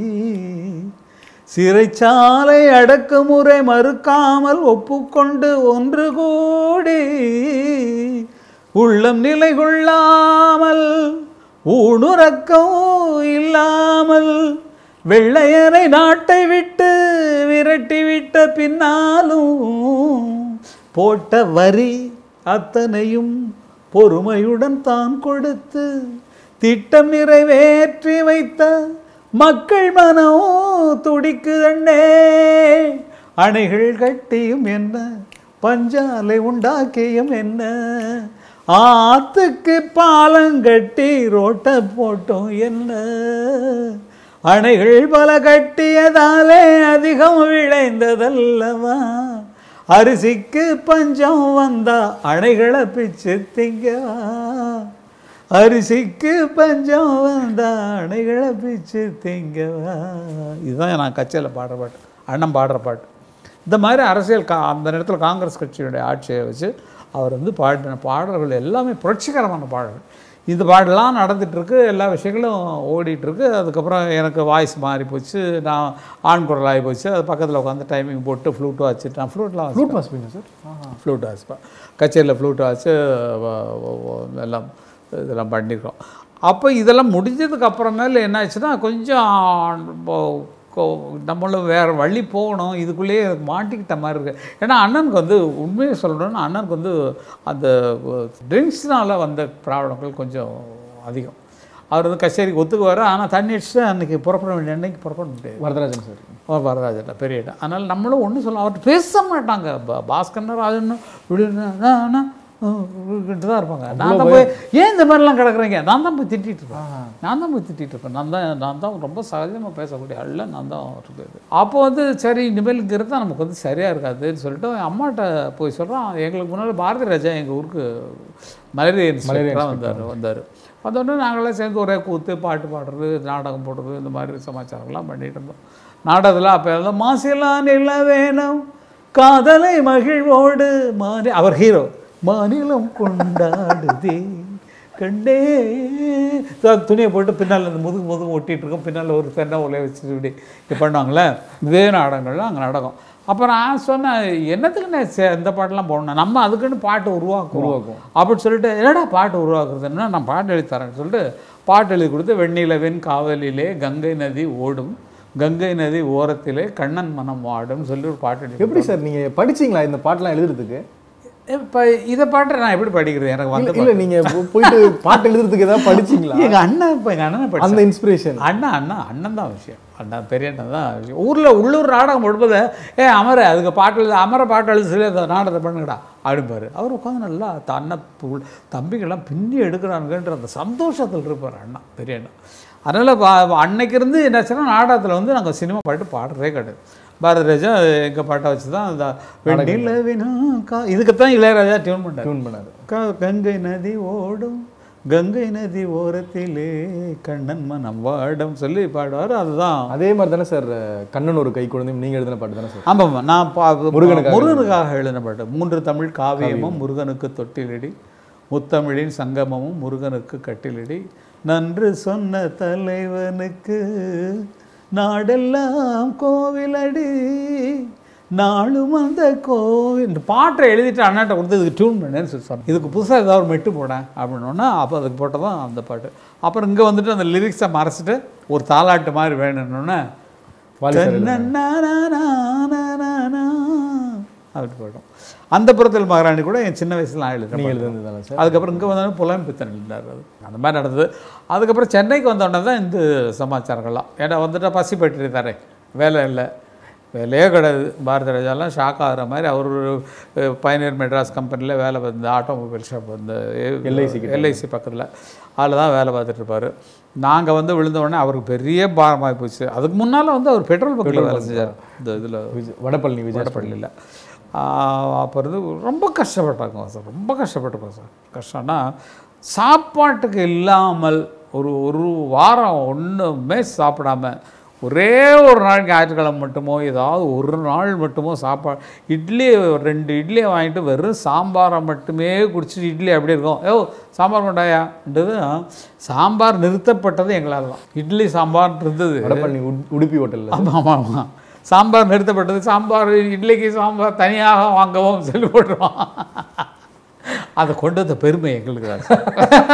சிறைச்சாலை அடக்குமுறை மறுக்காமல் ஒப்புக்கொண்டு ஒன்று கூடி உள்ளம் நிலை கொள்ளாமல் ஊனுறக்கம் இல்லாமல் வெள்ளையரை நாட்டை விட்டு விரட்டி விட்ட பின்னாலும் போட்ட வரி அத்தனையும் பொறுமையுடன் தான் கொடுத்து திட்டம் நிறைவேற்றி வைத்த மக்கள் மனம் துடிக்குதண்ணே அணைகள் கட்டியும் என்ன பஞ்சாலை உண்டாக்கியும் என்ன ஆத்துக்கு பாலங்கட்டி ரோட்டை போட்டோம் என்ன அணைகள் பல கட்டியதாலே அதிகம் விளைந்ததல்லவா அரிசிக்கு பஞ்சம் வந்தா அணைகளை பிச்சு திங்கவா அரிசிக்கு பஞ்சம் வந்தா அணைகளை பிச்சு திங்கவா இதுதான் நான் கச்சேரியில் பாடுற பாட்டு அண்ணன் பாடுற பாட்டு இந்த மாதிரி அரசியல் கா அந்த நேரத்தில் காங்கிரஸ் கட்சியுடைய ஆட்சியை வச்சு அவர் வந்து பாடின பாடல்கள் எல்லாமே புரட்சிகரமான பாடல்கள் இந்த பாடலாம் நடந்துகிட்ருக்கு எல்லா விஷயங்களும் ஓடிட்டுருக்கு அதுக்கப்புறம் எனக்கு வாய்ஸ் மாறி போச்சு நான் ஆண் குரல் ஆகி போச்சு அது பக்கத்தில் உட்காந்து டைமிங் போட்டு ஃப்ளூட்டு வச்சுட்டேன் ஃப்ளூட்லாம் ஃப்ளூட் வாசிப்பீங்க சார் ஃப்ளூட் வாசிப்பேன் கச்சேரியில் ஃப்ளூட் வாசிச்சு வ- வ- வ- எல்லாம் இதெல்லாம் பண்ணியிருக்கோம் அப்போ இதெல்லாம் முடிஞ்சதுக்கு அப்புறமேல என்ன ஆச்சுன்னா கொஞ்சம் இப்போ- கொ- நம்மளும் வேறு வழி போகணும் இதுக்குள்ளேயே எனக்கு மாட்டிக்கிட்ட மாதிரி இருக்குது ஏன்னா அண்ணனுக்கு வந்து உண்மையை சொல்லணும்னா அண்ணனுக்கு வந்து அந்த ட்ரிங்க்ஸ்னால் வந்த ப்ராப்ளங்கள் கொஞ்சம் அதிகம் அவர் வந்து கச்சேரிக்கு ஒத்துக்குவார் ஆனால் தண்ணி அடிச்சுட்டு அன்றைக்கி புறப்பட வேண்டிய அன்னைக்கு புறப்பட முடியாது வரதராஜன் சார் அவர் வரராஜன் பெரிய இடம் அதனால் நம்மளும் ஒன்றும் சொல்ல அவர்கிட்ட பேச மாட்டாங்க பா- பாஸ்கர்னா ராஜன் இப்படின்னு தான் இருப்பாங்க நான் தான் போய் ஏன் இந்த மாதிரிலாம் கிடக்குறீங்க நான் தான் போய் திட்டிட்டு இருப்பேன் நான் தான் போய் திட்டிட்டு இருப்பேன் நான் தான் நான் தான் ரொம்ப சகஜமாக பேசக்கூடிய ஆள் நான் தான் இருக்குது அப்போ வந்து சரி இனிமேல் இங்கே இருந்தால் நமக்கு வந்து சரியாக இருக்காதுன்னு சொல்லிட்டு என் அம்மாட்ட போய் சொல்கிறோம் எங்களுக்கு முன்னால் பாரதி ராஜா எங்கள் ஊருக்கு மலேரியா இன்ஸ்பெக்டராக வந்தார் வந்தார் வந்தோடனே நாங்களாம் சேர்ந்து ஒரே கூத்து பாட்டு பாடுறது நாடகம் போடுறது இந்த மாதிரி சமாச்சாரம்லாம் பண்ணிட்டு இருந்தோம் நாடகத்தில் அப்போ எல்லாம் மாசிலாம் நில வேணும் காதலை மகிழ்வோடு மாறி அவர் ஹீரோ மாநிலம் கொண்டாடுதே கண்டே த- துணியை போட்டு பின்னால் இந்த முதுகு முதுகு ஒட்டிட்டு இருக்கோம் பின்னால் ஒரு பெண்ணை உலைய வச்சுட்டு இப்படி இது பண்ணுவாங்களே இதே நாடகங்கள்லாம் அங்கே நடக்கும் அப்போ நான் சொன்னேன் என்னத்துக்கு நான் சே- இந்த பாட்டெல்லாம் போடணும் நம்ம அதுக்குன்னு பாட்டு உருவாக்குவோம் உருவாக்குவோம். அப்படின்னு சொல்லிட்டு என்னடா பாட்டு உருவாக்குறதுன்னா நான் பாட்டு எழுதி தரேன்னு சொல்லிட்டு பாட்டு எழுதி கொடுத்து வெண்ணிலவின் காவலிலே கங்கை நதி ஓடும் கங்கை நதி ஓரத்திலே கண்ணன் மனம் வாடும் சொல்லி ஒரு பாட்டு எழுதி எப்படி சார் நீங்க படிச்சீங்களா இந்த பாட்டெல்லாம் எழுதுறதுக்கு இப்போ இதை பாட்டு நான் எப்படி படிக்கிறது எனக்கு இல்ல- வந்து இல்ல நீங்க போ- போயிட்டு பாட்டு எழுதுறதுக்கு ஏதாவது படிச்சீங்களா எங்கள் அண்ணன் இப்போ எங்கள் அண்ணனை படிச்சேன் அந்த இன்ஸ்பிரேஷன் அண்ணா அண்ணா அண்ணன் தான் விஷயம் அண்ணா பெரிய அண்ணன் தான் விஷயம் ஊரில் உள்ளூர் நாடகம் போடும்போது ஏ அமர அதுக்கு பாட்டு எழுது அமர பாட்டு எழுது சொல்லி அந்த நாடகத்தை பண்ணுங்கடா அப்படிம்பாரு அவர் உட்காந்து நல்லா த- அண்ணன் புள்- தம்பிங்கெல்லாம் பின்னி எடுக்கிறானுங்கன்ற அந்த சந்தோஷத்தில் இருப்பார் அண்ணா பெரிய அண்ணா அதனால் அன்னைக்கு இருந்து என்னாச்சுன்னா நாடகத்தில் வந்து நாங்கள் சினிமா பாட்டு பாடுறதே கிடையாது பாரதிராஜா எங்கள் பாட்டை வச்சு தான் அந்த வெண்ணிலவினா கா இதுக்கு தான் இளையராஜா டியூன் பண்ணார் டியூன் பண்ணாரு க- கங்கை நதி ஓடும் கங்கை நதி ஓரத்திலே கண்ணன் மனம் வாடும் சொல்லி பாடுவார் அதுதான் அதே மாதிரி தானே சார் கண்ணன் ஒரு கை குழந்தையும் நீங்க எழுதின பாட்டு தானே சார் ஆமாம் நான் பா முருகனுக்காக முருகனுக்காக எழுதின பாட்டு மூன்று தமிழ் காவியமும் முருகனுக்கு தொட்டிலடி முத்தமிழின் சங்கமமும் முருகனுக்கு கட்டிலடி நன்று சொன்ன தலைவனுக்கு நாடெல்லாம் கோவிலடி நாளும் அந்த கோவில் இந்த பாட்டை எழுதிட்டு அண்ணாட்ட கொடுத்து இதுக்கு டியூன் பண்ணேன்னு சொல்லி சொன்னேன் இதுக்கு புதுசாக ஏதாவது ஒரு மெட்டு போடேன் அப்படின்னோன்னா அப்போ அதுக்கு போட்டதான் அந்த பாட்டு அப்புறம் இங்கே வந்துட்டு அந்த லிரிக்ஸை மறைச்சிட்டு ஒரு தாலாட்டு மாதிரி வேணும்னோன்னே வாலி சார் எழுதின. தன்னன்னானானானானா. அப்படி போயிடும் அந்த புறத்தில் மகாராணி கூட என் சின்ன வயசுல நான் நீங்க எழுதுறேன் எழுதுனது தானே சார் அதுக்கப்புறம் இங்கே வந்தோடனே புலம் பித்தன் எழுதினார் அது அந்த மாதிரி நடந்தது அதுக்கப்புறம் சென்னைக்கு வந்தோடனே தான் இந்த சமாச்சாரங்கள்லாம் ஏன்னா வந்துட்டா பசி பற்றி தரேன் வேலை இல்லை வேலையே கிடையாது பாரதி ராஜாலாம் ஷாக் ஆகிற மாதிரி அவர் ஒரு பயனியர் மெட்ராஸ் கம்பெனியில் வேலை பார்த்து ஆட்டோமொபைல் ஷாப் வந்து LIC கிட்ட. எல்ஐசி பக்கத்தில் அதில் தான் வேலை பார்த்துட்டு இருப்பார் நாங்கள் வந்து விழுந்த உடனே அவருக்கு பெரிய பாரமாகி போச்சு அதுக்கு முன்னால் வந்து அவர் பெட்ரோல் பங்கில் வேலை செஞ்சார் இந்த இதில் விஜய் வடபழனி விஜய் வடபள்ளியில் அப்போ இருந்து ரொம்ப கஷ்டப்பட்டாங்க சார் ரொம்ப கஷ்டப்பட்டிருக்கோம் சார் கஷ்டம்னா சாப்பாட்டுக்கு இல்லாமல் ஒரு ஒரு வாரம் ஒன்றுமே சாப்பிடாம ஒரே ஒரு நாளைக்கு ஞாயிற்றுக்கிழமை மட்டுமோ ஏதாவது ஒரு நாள் மட்டுமோ சாப்பாடு இட்லி ரெண்டு இட்லியை வாங்கிட்டு வெறும் சாம்பாரை மட்டுமே குடிச்சிட்டு இட்லி அப்படி இருக்கும் ஏ சாம்பார் கொண்டாயான்றது சாம்பார் நிறுத்தப்பட்டது எங்களால் தான் இட்லி சாம்பார் இருந்தது வடபழனி உட்- உடுப்பி ஹோட்டல்ல ஆமாம் ஆமாம் ஆமாம் சாம்பார் நிறுத்தப்பட்டது சாம்பார் இட்லிக்கு சாம்பார் தனியாக வாங்கவும் சொல்லி போட்டுருவான் அதை கொண்டு வந்த பெருமை எங்களுக்கு தான் சார்.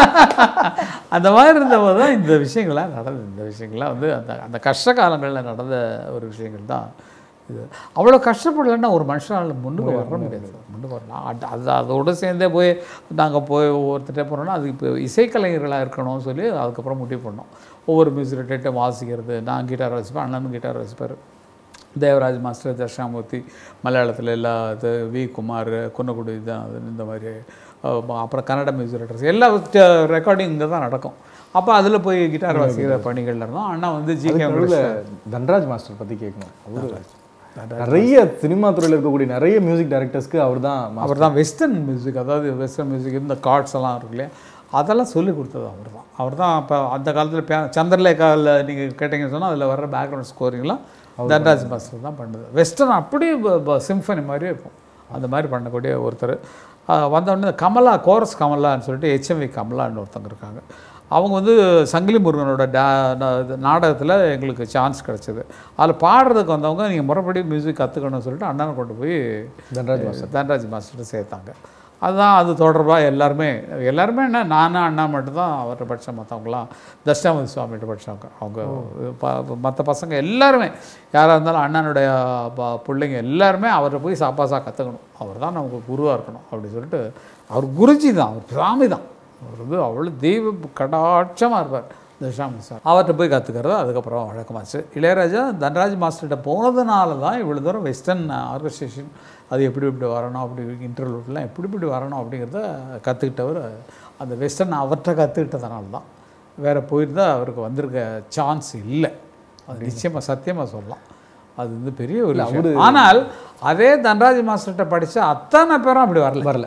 அந்த மாதிரி இருந்தபோது தான் இந்த விஷயங்கள்லாம் நடந்தது இந்த விஷயங்கள்லாம் வந்து அந்த அந்த கஷ்ட காலங்களில் நடந்த ஒரு விஷயங்கள் தான் இது அவ்வளோ கஷ்டப்படலைன்னா ஒரு மனுஷனால் முன்னுக்கு வர முடியாது முன்னுக்கு வரலாம் அது அது அதோடு சேர்ந்தே போய் நாங்கள் போய் ஒவ்வொருத்தட்டே போனோம்னா அது இப்போ இசைக்கலைஞர்களாக இருக்கணும்னு சொல்லி அதுக்கப்புறம் முடிவு பண்ணோம் ஒவ்வொரு மியூசிக் டேட்டை வாசிக்கிறது நான் கிட்டார் வாசிப்பேன் அண்ணனும் கிட்டார் வாசிப்பார் தேவராஜ் மாஸ்டர் தர்ஷாமூர்த்தி மலையாளத்தில் எல்லா இது வி குமார் குன்னக்குடி தான் அது இந்த மாதிரி அஹ், அப்புறம் கன்னட மியூசிக் டைரக்டர்ஸ் எல்லா ரெக்கார்டிங் இங்கே தான் நடக்கும் அப்போ அதில் போய் கிட்டார் வாசிக்கிற பணிகள்ல இருந்தோம் அண்ணா வந்து ஜி கே நடுவுல தன்ராஜ் மாஸ்டர் பத்தி கேட்கணும் அவரு நிறைய சினிமா துறையில இருக்கக்கூடிய நிறைய மியூசிக் டைரக்டர்ஸ்க்கு அவர் தான் அவர் தான் வெஸ்டர்ன் மியூசிக் அதாவது வெஸ்டர்ன் மியூசிக் இந்த கார்ட்ஸ் எல்லாம் இருக்கு இல்லையா அதெல்லாம் சொல்லி கொடுத்தது அவர் தான் அவர் தான் இப்போ அந்த காலத்தில் பே சந்திரலேகாவில் நீங்கள் கேட்டிங்கன்னு சொன்னால் அதில் வர்ற பேக்ரவுண்ட் ஸ்கோரிங்லாம் தன்ராஜ் மாஸ்டர் தான் பண்ணுது வெஸ்டர்ன் அப்படியே சிம்ஃபனி மாதிரியே இருக்கும் அந்த மாதிரி பண்ணக்கூடிய ஒருத்தர் வந்தோடனே கமலா கோரஸ் கமலான்னு சொல்லிட்டு ஹெச்எம்வி கமலான்னு ஒருத்தவங்க இருக்காங்க அவங்க வந்து சங்கிலி முருகனோட டா நாடகத்தில் எங்களுக்கு சான்ஸ் கிடச்சிது அதில் பாடுறதுக்கு வந்தவங்க நீங்கள் முறைப்படி மியூசிக் கற்றுக்கணும்னு சொல்லிட்டு அண்ணனை கொண்டு போய் தன்ராஜ் தன்ராஜ் மாஸ்டர் சேர்த்தாங்க அதுதான் அது தொடர்பாக எல்லாருமே எல்லாருமே என்ன நானும் அண்ணா மட்டும்தான் அவர்கிட்ட படித்தேன் மற்றவங்களாம் தஷ்டாமதி சுவாமிகிட்ட படித்தவங்க அவங்க மற்ற பசங்க எல்லாருமே யாராக இருந்தாலும் அண்ணனுடைய ப- பிள்ளைங்க எல்லாருமே அவர்கிட்ட போய் சாப்பாசா கற்றுக்கணும் அவர் தான் நமக்கு குருவாக இருக்கணும் அப்படின்னு சொல்லிட்டு அவர் குருஜி தான் அவர் சாமி தான் அவர் வந்து அவ்வளோ தெய்வ கடாட்சமாக இருப்பார் தஷாமி சார் அவர்கிட்ட போய் கற்றுக்கிறது அதுக்கப்புறம் வழக்கமாச்சு இளையராஜா தன்ராஜ் மாஸ்டர்கிட்ட போனதுனால தான் இவ்வளோ தூரம் வெஸ்டர்ன் ஆர்கஸ்ட்ரேஷன் அது எப்படி இப்படி வரணும் அப்படி இன்டர்வியூலாம் எப்படி இப்படி வரணும் அப்படிங்கிறத கற்றுக்கிட்டவர் அந்த வெஸ்டர்ன் அவர்கிட்ட கற்றுக்கிட்டதுனால தான் வேறு போயிருந்தா அவருக்கு வந்திருக்க சான்ஸ் இல்லை அது நிச்சயமாக சத்தியமாக சொல்லலாம் அது வந்து பெரிய ஒரு விஷயம். ஆனால் அதே தன்ராஜ் மாஸ்டர்கிட்ட படித்த அத்தனை பேரும் அப்படி வரல வரல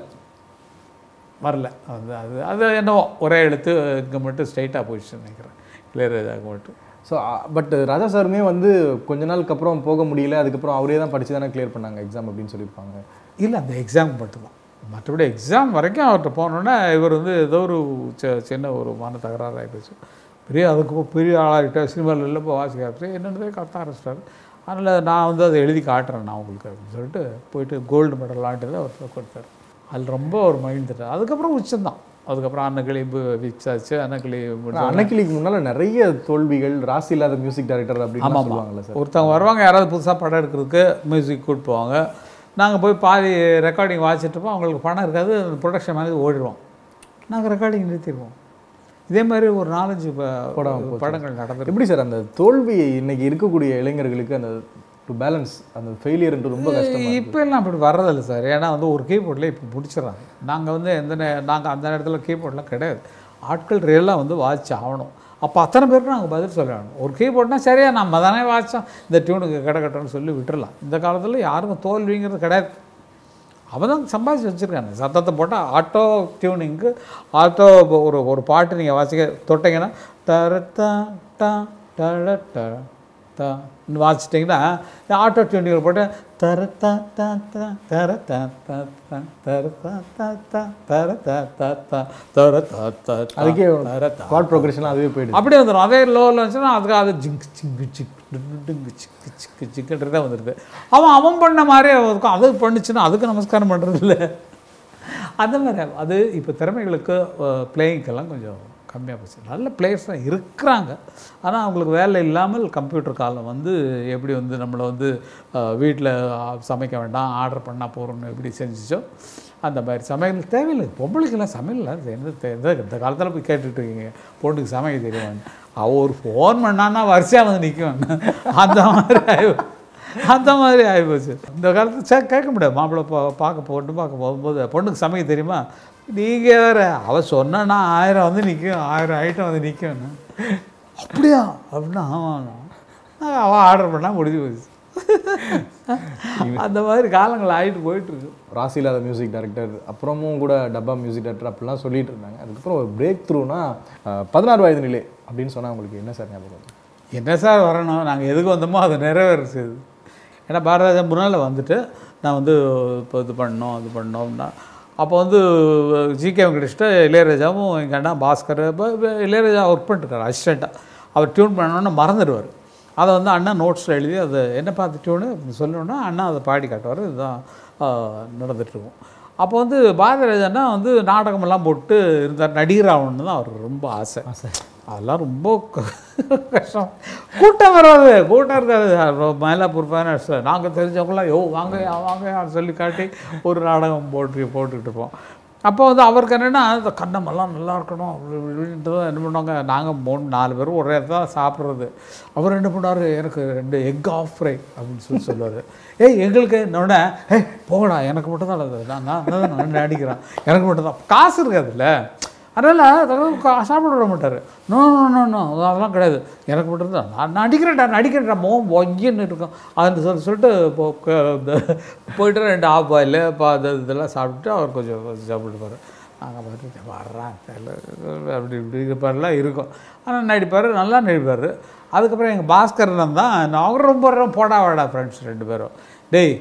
வரல அது அது அது என்னவோ ஒரே எழுத்து இங்கே மட்டும் ஸ்ட்ரைட்டாக போயிடுச்சுன்னு நினைக்கிறேன் இளையராஜாவுக்கு மட்டும் ஸோ பட் ராஜா சாருமே வந்து கொஞ்ச நாளுக்கு அப்புறம் போக முடியல அதுக்கப்புறம் அவரே தான் படிச்சு தானே கிளியர் பண்ணாங்க எக்ஸாம் அப்படின்னு சொல்லியிருப்பாங்க இல்லை அந்த எக்ஸாம் மட்டும்தான் மற்றபடி எக்ஸாம் வரைக்கும் அவர்கிட்ட போனோன்னே இவர் வந்து ஏதோ ஒரு சி- சின்ன ஒரு மன தகராறு ஆகிப்போச்சு பெரிய அதுக்கு பெரிய ஆளாகிட்ட சினிமாவில் இல்லை இப்போ வாசிக்க ஆரம்பிச்சு என்னென்னதே கத்த ஆரம்பிச்சிட்டாரு அதனால் நான் வந்து அதை எழுதி காட்டுறேன் நான் உங்களுக்கு அப்படின்னு சொல்லிட்டு போயிட்டு கோல்டு மெடல் ஆண்டது அவர் கொடுத்தாரு அதில் ரொம்ப ஒரு மைண்ட் தட்டார் அதுக்கப்புறம் உச்சந்தான் அதுக்கப்புறம் அன்னக்கிளி விக்ஸ் ஆச்சு அன்னக்கிளி முடிஞ்ச அன்னைக்கிளிக்கு முன்னால நிறைய தோல்விகள் ராசி இல்லாத மியூசிக் டைரக்டர் அப்படின்னு ஆமாம் சொல்லுவாங்கல்ல சார் ஒருத்தவங்க வருவாங்க யாராவது புதுசாக படம் எடுக்கிறதுக்கு மியூசிக் கூப்பிட்டு போவாங்க நாங்கள் போய் பாதி ரெக்கார்டிங் வாசிட்டுருப்போம் அவங்களுக்கு பணம் இருக்காது ப்ரொடக்ஷன் மாதிரி ஓடிடுவோம் நாங்கள் ரெக்கார்டிங் நிறுத்திடுவோம் இதே மாதிரி ஒரு நாலஞ்சு ப- படங்கள் நடந்திருக்கு எப்படி சார் அந்த தோல்வி இன்னைக்கு இருக்கக்கூடிய இளைஞர்களுக்கு அந்த டு பேலன்ஸ் அந்த ஃபெயிலியர் ரொம்ப கஷ்டமா இருக்கு. இப்போ எல்லாம் அப்படி வர்றதில்ல சார் ஏன்னா வந்து ஒரு கீபோர்டில் இப்போ பிடிச்சிடறாங்க நாங்கள் வந்து எந்த நாங்கள் அந்த நேரத்தில் கீபோர்ட்லாம் கிடையாது ஆட்கள் ரியலாக வந்து வாட்ச் ஆகணும் அப்போ அத்தனை பேருக்கு நாங்கள் பதில் சொல்ல வேணும் ஒரு கீபோர்ட்னா சரியா நம்ம தானே வாட்சோம் இந்த டியூனுக்கு கிடக்கட்டும்னு சொல்லி விட்டுறலாம் இந்த காலத்தில் யாருக்கும் தோல்விங்கிறது கிடையாது அவன் தான் சம்பாதிச்சு வச்சுருக்காங்க சத்தத்தை போட்டால் ஆட்டோ டியூனிங்க்கு ஆட்டோ ஒரு ஒரு பாட்டு நீங்கள் வாசிக்க தொட்டிங்கன்னா தரத்தா டா டட ட தா வாசிட்டிங்கன்னா ஆட்டோ டியூனிங் போட்டு தரத்தா தா தா தரத்தா தா தா தரத்தா தா தா தரத்தா தா தா தரத்தா தா தா அதுக்கே தரத்தா கார்ட் ப்ரோக்ரஷன் அதுவே போயிடுது அப்படியே வந்துடும் அதே லோவில் வந்துச்சுன்னா அதுக்கு அது ஜிங்கு சிங்கு சிக் டுங்கு சிக்கு சிக்கு சிக்குன்றதே வந்துடுது அவன் அவன் பண்ண மாதிரியே இருக்கும் அது பண்ணுச்சுன்னா அதுக்கு நமஸ்காரம் பண்ணுறது இல்லை அந்த மாதிரி அது இப்போ திறமைகளுக்கு பிளேயிங்கெல்லாம் கொஞ்சம் கம்மியாக போச்சு நல்ல பிளேயர்ஸ் தான் இருக்கிறாங்க ஆனால் அவங்களுக்கு வேலை இல்லாமல் கம்ப்யூட்டர் காலம் வந்து எப்படி வந்து நம்மளை வந்து வீட்டில் சமைக்க வேண்டாம் ஆர்டர் பண்ணால் போகிறோம்னு எப்படி செஞ்சுச்சோ அந்த மாதிரி சமையல் தேவையில்லை பொம்பளைக்கெல்லாம் சமையல் எந்த தே- இந்த இந்த காலத்தில் போய் கேட்டுட்டு இருக்கீங்க பொண்ணுக்கு சமைக்க தெரியுமான்னு அவ ஒரு ஃபோன் பண்ணான்னா வரிசையாக வந்து நிற்கும் அந்த மாதிரி ஆகி அந்த மாதிரி ஆகிப்போச்சு இந்த காலத்தில் சே கேட்க முடியாது மாப்பிள்ளை பா பார்க்க பொண்ணு பார்க்க போகும்போது பொண்ணுக்கு சமைக்க தெரியுமா நீங்கள் வேற அவள் சொன்னா ஆயிரம் வந்து நிற்கும் ஆயிரம் ஐட்டம் வந்து நிற்கும் அப்படியா அப்படின்னா ஆமாம் அவள் ஆர்டர் பண்ணால் முடிஞ்சு போச்சு அந்த மாதிரி காலங்கள் ஆகிட்டு போயிட்டுருக்கு ராசி இல்லாத மியூசிக் டைரக்டர் அப்புறமும் கூட டப்பா மியூசிக் டைரக்டர் அப்படிலாம் சொல்லிட்டு இருந்தாங்க அதுக்கப்புறம் ஒரு பிரேக் த்ரூனா பதினாறு வயது நிலை அப்படின்னு சொன்னா உங்களுக்கு என்ன சார் ஞாபகம் வருது? என்ன சார் வரணும் நாங்கள் எதுக்கு வந்தோமோ அதை நிறைவேறுச்சு ஏன்னா பாரதிராஜா முன்னால் வந்துட்டு நான் வந்து இப்போ இது பண்ணோம் இது பண்ணோம்னா அப்போ வந்து ஜிகே வெங்கடேஷ்ட இளையராஜாவும் எங்கள் அண்ணா பாஸ்கர் இப்போ இப்போ இளையராஜா ஒர்க் பண்ணிட்டுருக்காரு அசிஸ்டண்ட்டாக அவர் டியூன் பண்ணோன்னு மறந்துடுவார் அதை வந்து அண்ணா நோட்ஸில் எழுதி அதை என்ன பார்த்து டியூனு அப்படின்னு சொல்லணுன்னா அண்ணா அதை பாடி காட்டுவார் இதுதான் நடந்துகிட்ருக்கும் அப்போ வந்து பாரதிராஜான்னா வந்து நாடகமெல்லாம் போட்டு இருந்தார் நடிகர் ஆகணும்னு தான் அவர் ரொம்ப ஆசை அதெல்லாம் ரொம்ப க- கஷ்டம் கூட்டம் வராது கூட்டம் இருக்காது மயிலாப்பூர் ஃபைனான்ஸ் நாங்கள் தெரிஞ்சவங்களாம் யோ வாங்க வாங்க சொல்லி காட்டி ஒரு நாடகம் போட்டு போட்டுக்கிட்டு இருப்போம் அப்போ வந்து அவருக்கு என்னென்னா இந்த கண்ணமெல்லாம் நல்லா இருக்கணும் அப்படி இப்படின்ட்டு தான் என்ன பண்ணுவாங்க நாங்கள் மூணு நாலு பேரும் ஒரே தான் சாப்பிட்றது அவர் என்ன பண்ணார் எனக்கு ரெண்டு எக் ஆஃப் ஃப்ரை அப்படின்னு சொல்லி சொல்லுவார் ஏய் எங்களுக்கு என்னோட ஏய் போகடா எனக்கு மட்டும் தான் அது நான் நான் தான் நான் நடிக்கிறேன் எனக்கு மட்டும் தான் காசு இருக்காதுல்ல அதனால் சாப்பிட விட மாட்டார் நோ நோ நோ நோ அதெல்லாம் கிடையாது எனக்கு மட்டும் தான் நான் நடிக்கிறேன்டா நடிக்கிறேன்டா மோ ஒங்கின்னு இருக்கும் அதுன்னு சொல்லி சொல்லிட்டு இப்போ க- இந்த போயிட்டு ரெண்டு ஆஃப் பாயில் இப்போ அது இதெல்லாம் சாப்பிட்டுட்டு அவர் கொஞ்சம் கொஞ்சம் சாப்பிட்டுப்பார் நாங்கள் பார்த்து வர்றான் தெரியல அப்படி இப்படி இருப்பார்லாம் இருக்கும் ஆனால் நடிப்பார் நல்லா நடிப்பார் அதுக்கப்புறம் எங்கள் பாஸ்கரன் தான் அவர் ரொம்ப ரொம்ப போடா வாடா ஃப்ரெண்ட்ஸ் ரெண்டு பேரும் டேய்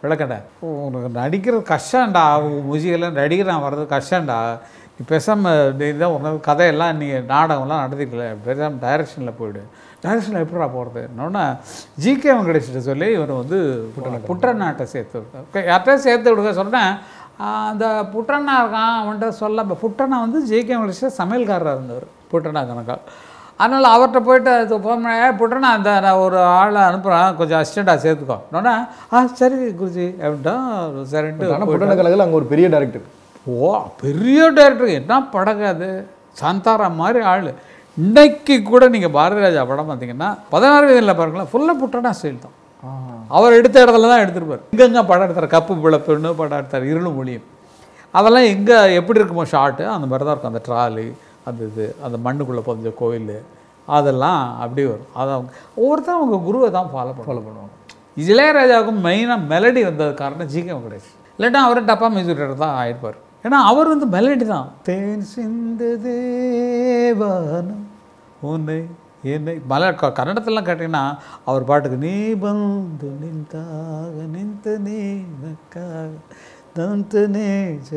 விளக்கடை உனக்கு நடிக்கிறது கஷ்டம்டா முஜிகெல்லாம் நடிக்கிறேன் வர்றது கஷ்டம்டா நீ பேசாமல் நீ தான் உனக்கு கதையெல்லாம் நீ நாடகம்லாம் நடத்திக்கல பேசாமல் டைரக்ஷனில் போயிடு டைரக்ஷனில் எப்படிடா போகிறது என்னன்னா ஜிகே வெங்கடேஷ்கிட்ட சொல்லி இவர் வந்து புற்றநாட்டை சேர்த்து விட்டார் யார்கிட்ட சேர்த்து விடுங்க சொன்னேன் ஆஹ் அந்த புற்றண்ணா இருக்கான் அவன்கிட்ட சொல்ல புற்றண்ணா வந்து ஜிகே வெங்கடேஷ் சமையல்காரராக இருந்தவர் புற்றண்ணா கணக்கா அதனால் அவர்கிட்ட போயிட்டு அது ஃபோன் பண்ண "ஏய், புற்றண்ணா அந்த நான் ஒரு ஆளை அனுப்புகிறேன் கொஞ்சம் அசிஸ்டண்ட்டாக சேர்த்துக்கோ உடனே ஆ சரி குருஜி அப்படின்ட்டா சரின்ட்டு ஆனால் புட்டண கழகில் அங்கே ஒரு பெரிய டேரக்டர் ஓ பெரிய டேரக்டர் என்ன படங்க அது சாந்தாரா மாதிரி ஆள் இன்னைக்கு கூட நீங்கள் பாரதிராஜா படம் பார்த்தீங்கன்னா பதினாறு வயதில் பாருங்களேன் ஃபுல்லாக புட்டனா ஸ்டைல் தான் அவர் எடுத்த இடத்துல தான் எடுத்திருப்பார் எங்கெங்க படம் எடுத்தார் கப்பு பிழப்புன்னு படம் எடுத்தார் இருளும் மொழியும் அதெல்லாம் எங்கே எப்படி இருக்குமோ ஷார்ட்டு அந்த மாதிரி தான் இருக்கும் அந்த ட்ராலி அந்த இது அந்த மண்ணுக்குள்ளே பதிஞ்ச கோயில் அதெல்லாம் அப்படியே வரும் அதை அவங்க ஒவ்வொருத்தரும் அவங்க குருவை தான் ஃபாலோ ஃபாலோ பண்ணுவாங்க இளையராஜாவுக்கும் மெயினாக மெலடி வந்தது காரணம் ஜிகே வெங்கடேஷ் இல்லாட்டா அவர் டப்பா மியூசிக் டைரக்டர் தான் ஆயிருப்பார் ஏன்னா அவர் வந்து மெலடி தான் தேன் சிந்து தேவானம் உன்னை என்னை மலை க- கன்னடத்திலலாம் கேட்டிங்கன்னா அவர் பாட்டுக்கு நீ பந்து நின்றாக நின்ற நீனக்காக தந்தனே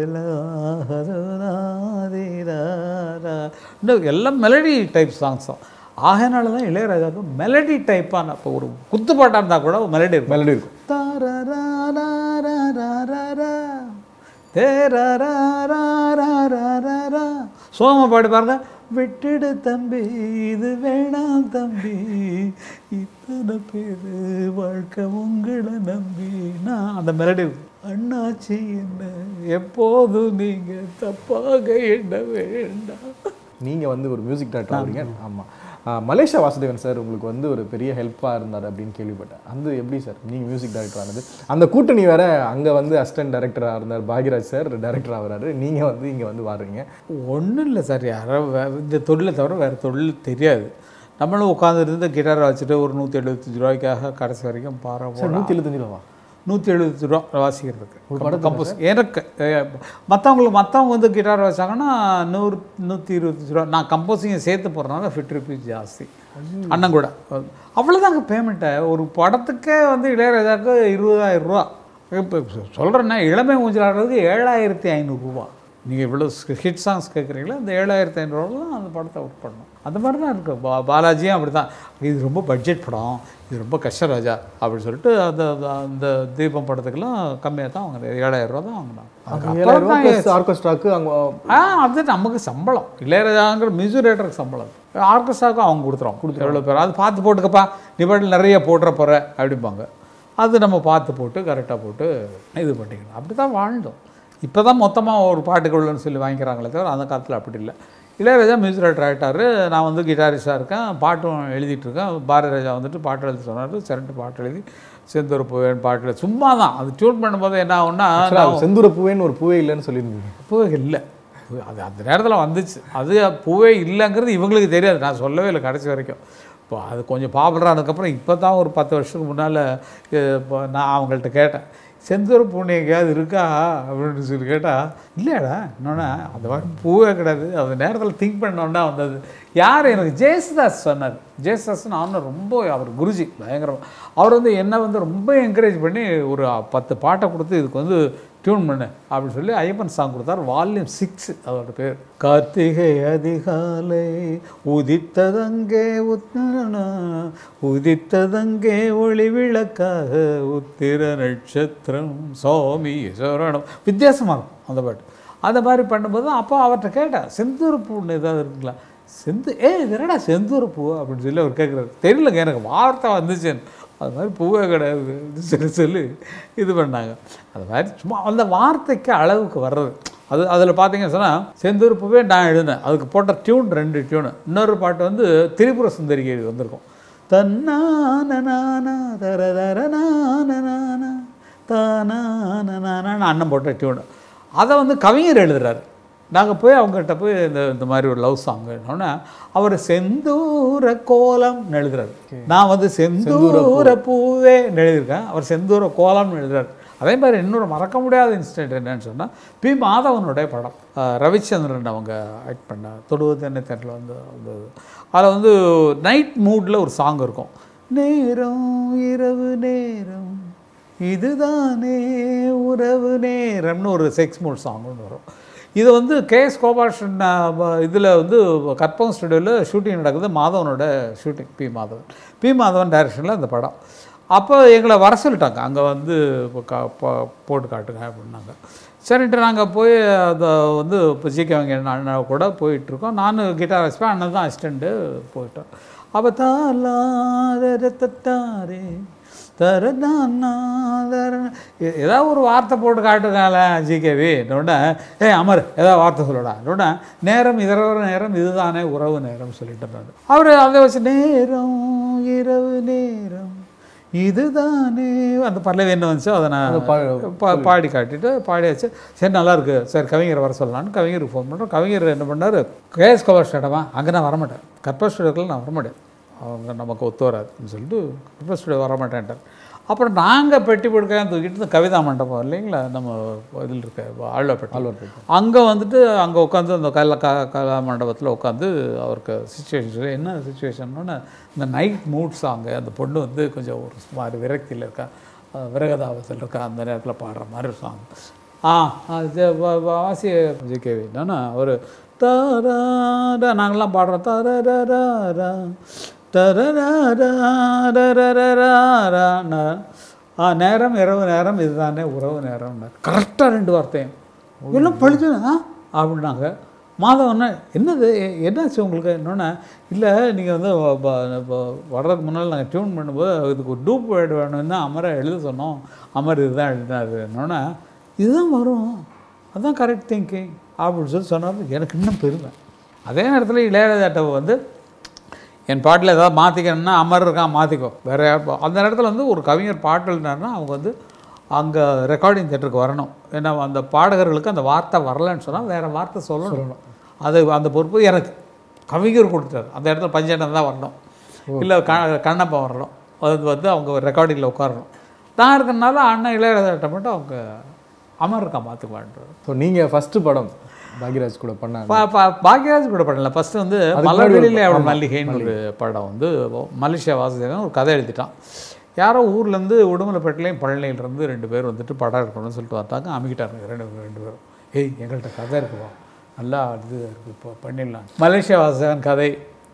செலாதீராரா இன்னும் எல்லாம் மெலடி டைப் சாங்ஸ் தான் ஆகையினால தான் இளையராஜாவுக்கு மெலடி டைப்பான இப்போ ஒரு குத்து பாட்டாக இருந்தால் கூட மெலடி இருக்கும் மெலடி இருக்கும் தாரராராராராரா. தேரராராராராரா. சோம பாடி பாருங்க விட்டுடு தம்பி இது வேணாம் தம்பி இத்தனை பேர் வாழ்க்கை உங்களை நம்பி நான் அந்த மெலடி அண்ணாச்சி என்ன எப்போதும் நீங்க தப்பாக எண்ண வேண்டாம் நீங்கள் வந்து ஒரு மியூசிக் டேரக்டர் ஆகிறீங்க ஆமாம் மலேசியா வாசுதேவன் சார் உங்களுக்கு வந்து ஒரு பெரிய ஹெல்ப்பாக இருந்தார் அப்படின்னு கேள்விப்பட்டேன் அது எப்படி சார் நீங்கள் மியூசிக் டைரக்டர் ஆனது அந்த கூட்டணி வேற அங்கே வந்து அசிஸ்டன்ட் டைரக்டராக இருந்தார் பாக்யராஜ் சார் டைரக்டர் ஆகுறாரு நீங்கள் வந்து இங்கே வந்து வாடுறீங்க ஒன்றும் இல்லை சார் யாரோ வே- இந்த தொழிலை தவிர வேறு தொழில் தெரியாது நம்மளும் உட்காந்துருந்து கிட்டாரை வச்சுட்டு ஒரு நூற்றி எழுபத்தஞ்சு ரூபாய்க்காக கடைசி வரைக்கும் பாரு சார் நூற்றி எழுபத்தஞ்சு ரூபா நூற்றி எழுபது ரூபா வாசிக்கிறதுக்கு கம்போஸ் எனக்கு மற்றவங்களுக்கு மற்றவங்க வந்து கிட்டார் வச்சாங்கன்னா நூறு நூற்றி இருபத்தஞ்சு ரூபா நான் கம்போசிங்கை சேர்த்து போடுறதுனால ஃபிஃப்டி ருபீஸ் ஜாஸ்தி அண்ணன் கூட அவ்வளோதாங்க பேமெண்ட்டை ஒரு படத்துக்கே வந்து இளையராஜாவுக்கு இருபதாயிரம் ரூபா இப்போ சொல்கிறேன்னா இளமை ஊஞ்சல் ஆடுறதுக்கு ஏழாயிரத்தி ஐநூறுரூவா நீங்கள் இவ்வளோ ஹிட் சாங்ஸ் கேட்குறீங்களா அந்த ஏழாயிரத்தி ஐநூறுரூவா தான் அந்த படத்தை ஒர்க் பண்ணணும் அந்த மாதிரி தான் இருக்குது பா பாலாஜியும் அப்படி தான் இது ரொம்ப பட்ஜெட் படம் இது ரொம்ப கஷ்டராஜா அப்படின்னு சொல்லிட்டு அந்த அந்த- அந்த தீபம் படத்துக்கெல்லாம் கம்மியாக தான் அவங்க ஏழாயிரம் ரூபா தான் வாங்கினாங்க ஏழாயிரம் அப்புறம் ரூபா தான் ப்ளஸ் ஆர்கெஸ்ட்ராக்கு அங்கே ஆ அது நமக்கு சம்பளம் இளையராஜாங்கிற மியூசிக் டைரக்டருக்கு சம்பளம் ஆர்கெஸ்ட்ராவுக்கும் அவங்க கொடுத்துரும் கொடுத்து எவ்வளோ பேர் அது பார்த்து போட்டுக்கப்பா நீ பாட்டு நிறைய போட்டுற போகிற அப்படிம்பாங்க அது நம்ம பார்த்து போட்டு கரெக்டாக போட்டு இது பண்ணிக்கணும் அப்படி தான் வாழ்ந்தோம் இப்போ தான் மொத்தமாக ஒரு பாட்டுக்கு உள்ளன்னு சொல்லி வாங்கிக்கிறாங்களே தவிர அந்த காலத்தில் அப்படி இல்லை இளையராஜா மியூசிக் டைரக்டர் ஆகிட்டாரு நான் வந்து கிட்டாரிஸ்டாக இருக்கேன் பாட்டும் எழுதிட்டு இருக்கேன் பாரதிராஜா வந்துட்டு பாட்டு எழுதி சொன்னார் சரின்ட்டு பாட்டு எழுதி செந்தூர் பூவேன் பாட்டு எழுதி சும்மா தான் அது டியூன் பண்ணும்போது என்ன ஆகும்னா நான் செந்தூர பூவேன்னு ஒரு பூவே இல்லைன்னு சொல்லியிருந்தீங்க பூவே இல்லை அது அந்த நேரத்தில் வந்துச்சு அது பூவே இல்லைங்கிறது இவங்களுக்கு தெரியாது நான் சொல்லவே இல்லை கடைசி வரைக்கும் இப்போ அது கொஞ்சம் பாப்புலர் ஆனதுக்கப்புறம் இப்போ தான் ஒரு பத்து வருஷத்துக்கு முன்னால் இப்போ நான் அவங்கள்ட்ட கேட்டேன் செந்தூர பூனை எங்கேயாவது இருக்கா அப்படின்னு சொல்லி கேட்டால் இல்லையாடா இன்னொன்று அந்த மாதிரி பூவே கிடையாது அந்த நேரத்தில் திங்க் பண்ணோன்னா வந்தது யார் எனக்கு ஜெயசுதாஸ் சொன்னார் ஜெயசுதாஸ் நான் ரொம்ப அவர் குருஜி பயங்கரமாக அவர் வந்து என்னை வந்து ரொம்ப என்கரேஜ் பண்ணி ஒரு பத்து பாட்டை கொடுத்து இதுக்கு வந்து டியூன் பண்ணு அப்படின்னு சொல்லி ஐயப்பன் சாங் கொடுத்தார் வால்யூம் சிக்ஸ் அதோட பேர் கார்த்திகை அதிகாலை உதித்ததங்கே உத்தன உதித்ததங்கே ஒளி விளக்காக உத்திர நட்சத்திரம் சுவாமி சரணம் வித்தியாசமாக இருக்கும் அந்த பாட்டு அந்த மாதிரி பண்ணும்போது அப்போ அவர்கிட்ட கேட்டேன் செந்தூர் பூன்னு ஏதாவது இருக்குங்களா செந்து ஏ இது என்னடா செந்தூர் பூ அப்படின்னு சொல்லி அவர் கேட்குறாரு தெரியலங்க எனக்கு வார்த்தை வந்துச்சுன்னு அது மாதிரி பூவே கிடையாது அப்படின்னு சொல்லி சொல்லி இது பண்ணாங்க அது மாதிரி சும்மா அந்த வார்த்தைக்கு அளவுக்கு வர்றது அது அதில் பார்த்தீங்கன்னு சொன்னால் செந்தூர் பூவே நான் எழுதினேன் அதுக்கு போட்ட டியூன் ரெண்டு டியூனு இன்னொரு பாட்டு வந்து திரிபுர சுந்தரிகை வந்திருக்கும் தன்னான தரதர நான தானான அண்ணன் போட்ட டியூனு அதை வந்து கவிஞர் எழுதுறாரு நாங்கள் போய் அவங்ககிட்ட போய் இந்த இந்த மாதிரி ஒரு லவ் சாங் வேணும்னா அவர் செந்தூர கோலம்னு எழுதுறாரு நான் வந்து செந்தூர பூவே எழுதியிருக்கேன் அவர் செந்தூர கோலம்னு எழுதுறாரு அதே மாதிரி இன்னொரு மறக்க முடியாத இன்சிடென்ட் என்னன்னு சொன்னால் பி மாதவனுடைய படம் அஹ் ரவிச்சந்திரன் அவங்க ஆக்ட் பண்ண தொடுவது என்ன தெரியல வந்து வந்தது அதில் வந்து நைட் மூடில் ஒரு சாங் இருக்கும் நேரம் இரவு நேரம் இதுதானே உறவு நேரம்னு ஒரு செக்ஸ் மூட் சாங் ஒன்று வரும் இது வந்து கேஎஸ் கோபாலகிருஷ்ணன் இதில் வந்து கற்பகம் ஸ்டுடியோவில் ஷூட்டிங் நடக்குது மாதவனோட shooting P Madhavan P Madhavan டைரக்ஷனில் அந்த படம் அப்போ எங்களை வர சொல்லிட்டாங்க அங்கே வந்து இப்போ கா போ- போட்டு காட்டுங்க அப்படின்னாங்க சரின்ட்டு நாங்கள் போய் அதை வந்து இப்போ ஜிகே அவங்க அண்ணா கூட போயிட்டுருக்கோம் நான் கிட்டார் வச்சுப்பேன் அண்ணன் தான் அசிஸ்டண்ட்டு போயிட்டோம் அப்போ தாரே தரதானா தரனா எ- ஏதாவது ஒரு வார்த்தை போட்டு காட்டுங்கள ஜிகேவி உடனே ஏ அமர் ஏதாவது வார்த்தை சொல்லடா உடனே நேரம் இதரவர நேரம் இதுதானே உறவு நேரம் சொல்லிட்டு நான் அவர் அதை வச்சு நேரம் இரவு நேரம் இதுதானே அந்த பல்லவி என்ன வந்துச்சோ அதை நான் பா- பா- பாடி காட்டிட்டு பாடியாச்சு சரி நல்லா இருக்கு சரி கவிஞரை வர சொல்லலான்னு கவிஞருக்கு ஃபோன் பண்ணுறோம் கவிஞர் என்ன பண்ணார் கேஎஸ் கவர் ஸ்டேடமா அங்கே நான் வரமாட்டேன் கற்ப ஸ்டுடியோக்கில் நான் வரமாட்டேன் அவங்க நமக்கு ஒத்து வராதுன்னு சொல்லிட்டு கற்ப ஸ்டுடியோ வரமாட்டேன்ட்டார் அப்புறம் நாங்கள் பெட்டி படுக்கையாக தூக்கிட்டு இந்த கவிதா மண்டபம் இல்லைங்களா நம்ம இதில் இருக்க ஆழ்வாப்பேட்டை ஆழ்வார்பேட்டை. அங்கே வந்துட்டு அங்கே உட்காந்து அந்த கல க கலா மண்டபத்தில் உட்காந்து அவருக்கு சுச்சுவேஷன் என்ன சுச்சுவேஷன்னா இந்த நைட் மூட் சாங்கு அந்த பொண்ணு வந்து கொஞ்சம் ஒரு சுமார் விரக்தியில் இருக்கா அஹ் விரகதாபத்தில் இருக்கா அந்த நேரத்தில் பாடுற மாதிரி ஒரு சாங் ஆ அது வ- வ- வாசி ஜிகேவி என்னன்னா அவர் தாரா நாங்கள்லாம் பாடுறோம் தாரா தரரா ஆ நேரம் இரவு நேரம் இதுதானே உறவு நேரம்னார் கரெக்டாக ரெண்டு வார்த்தையும் எல்லாம் பழிச்சுனா அப்படின்னாங்க மாதவன்னா என்னது எ- என்னாச்சு உங்களுக்கு என்னொன்னே இல்லை நீங்கள் வந்து வ- வ- வ- வர்றதுக்கு முன்னால் நாங்கள் டியூன் பண்ணும்போது இதுக்கு ஒரு டூப் வேர்டு வேணும்னு அமரை எழுத சொன்னோம் அமர் இதுதான் எழுதினாரு என்னொன்னே இதுதான் வரும் அதுதான் கரெக்ட் திங்கிங் அப்படின்னு சொல்லி சொன்னார் எனக்கு இன்னும் பெருமை அதே நேரத்தில் இளையராஜாட்ட வந்து என் பாட்டில் ஏதாவது மாற்றிக்கணும்னா அமர் இருக்கான் மாற்றிக்கோ வேற யா- அந்த நேரத்தில் வந்து ஒரு கவிஞர் பாட்டு எழுதினாருன்னா அவங்க வந்து அங்கே ரெக்கார்டிங் தேட்டருக்கு வரணும் ஏன்னா அந்த பாடகர்களுக்கு அந்த வார்த்தை வரலன்னு சொன்னால் வேறு வார்த்தை சொல்லணும் அது அந்த பொறுப்பு எனக்கு கவிஞர் கொடுத்தாரு அந்த இடத்துல பஞ்சேட்டன் தான் வரணும் இல்லை க கண்ணப்பா வரணும் அது வந்து அவங்க ரெக்கார்டிங்கில் உட்காரணும் நான் இருக்கிறனால அண்ணன் இளையராஜாட்ட மட்டும் அவங்க அமர் இருக்கான் பார்த்துக்குவான்றார் ஸோ நீங்கள் ஃபஸ்ட்டு படம் பாக்யராஜ் கூட பண்ணாங்க பா- பா- பாக்யராஜ் கூட பண்ணல ஃபர்ஸ்ட் வந்து அதுக்கு மலர்களிலே முன்னாடி அவள் ஆமா, மல்லிகைன்னு ஒரு படம் வந்து மலேசியா வாசுதேவன் ஒரு கதை எழுதிட்டான் யாரோ ஊர்லேருந்து உடுமலைப்பேட்டிலையும் பழனியிலேருந்து ரெண்டு பேர் வந்துட்டு படம் இருக்கணும்னு சொல்லிட்டு வந்தாங்க அமைக்கிட்டாங்க ரெண்டு ரெண்டு பேரும் ஏய் எங்கள்கிட்ட கதை இருக்குவா நல்லா இது இருக்குது இப்போ பண்ணிடலாம் மலேசியா வாசுதேவன் கதை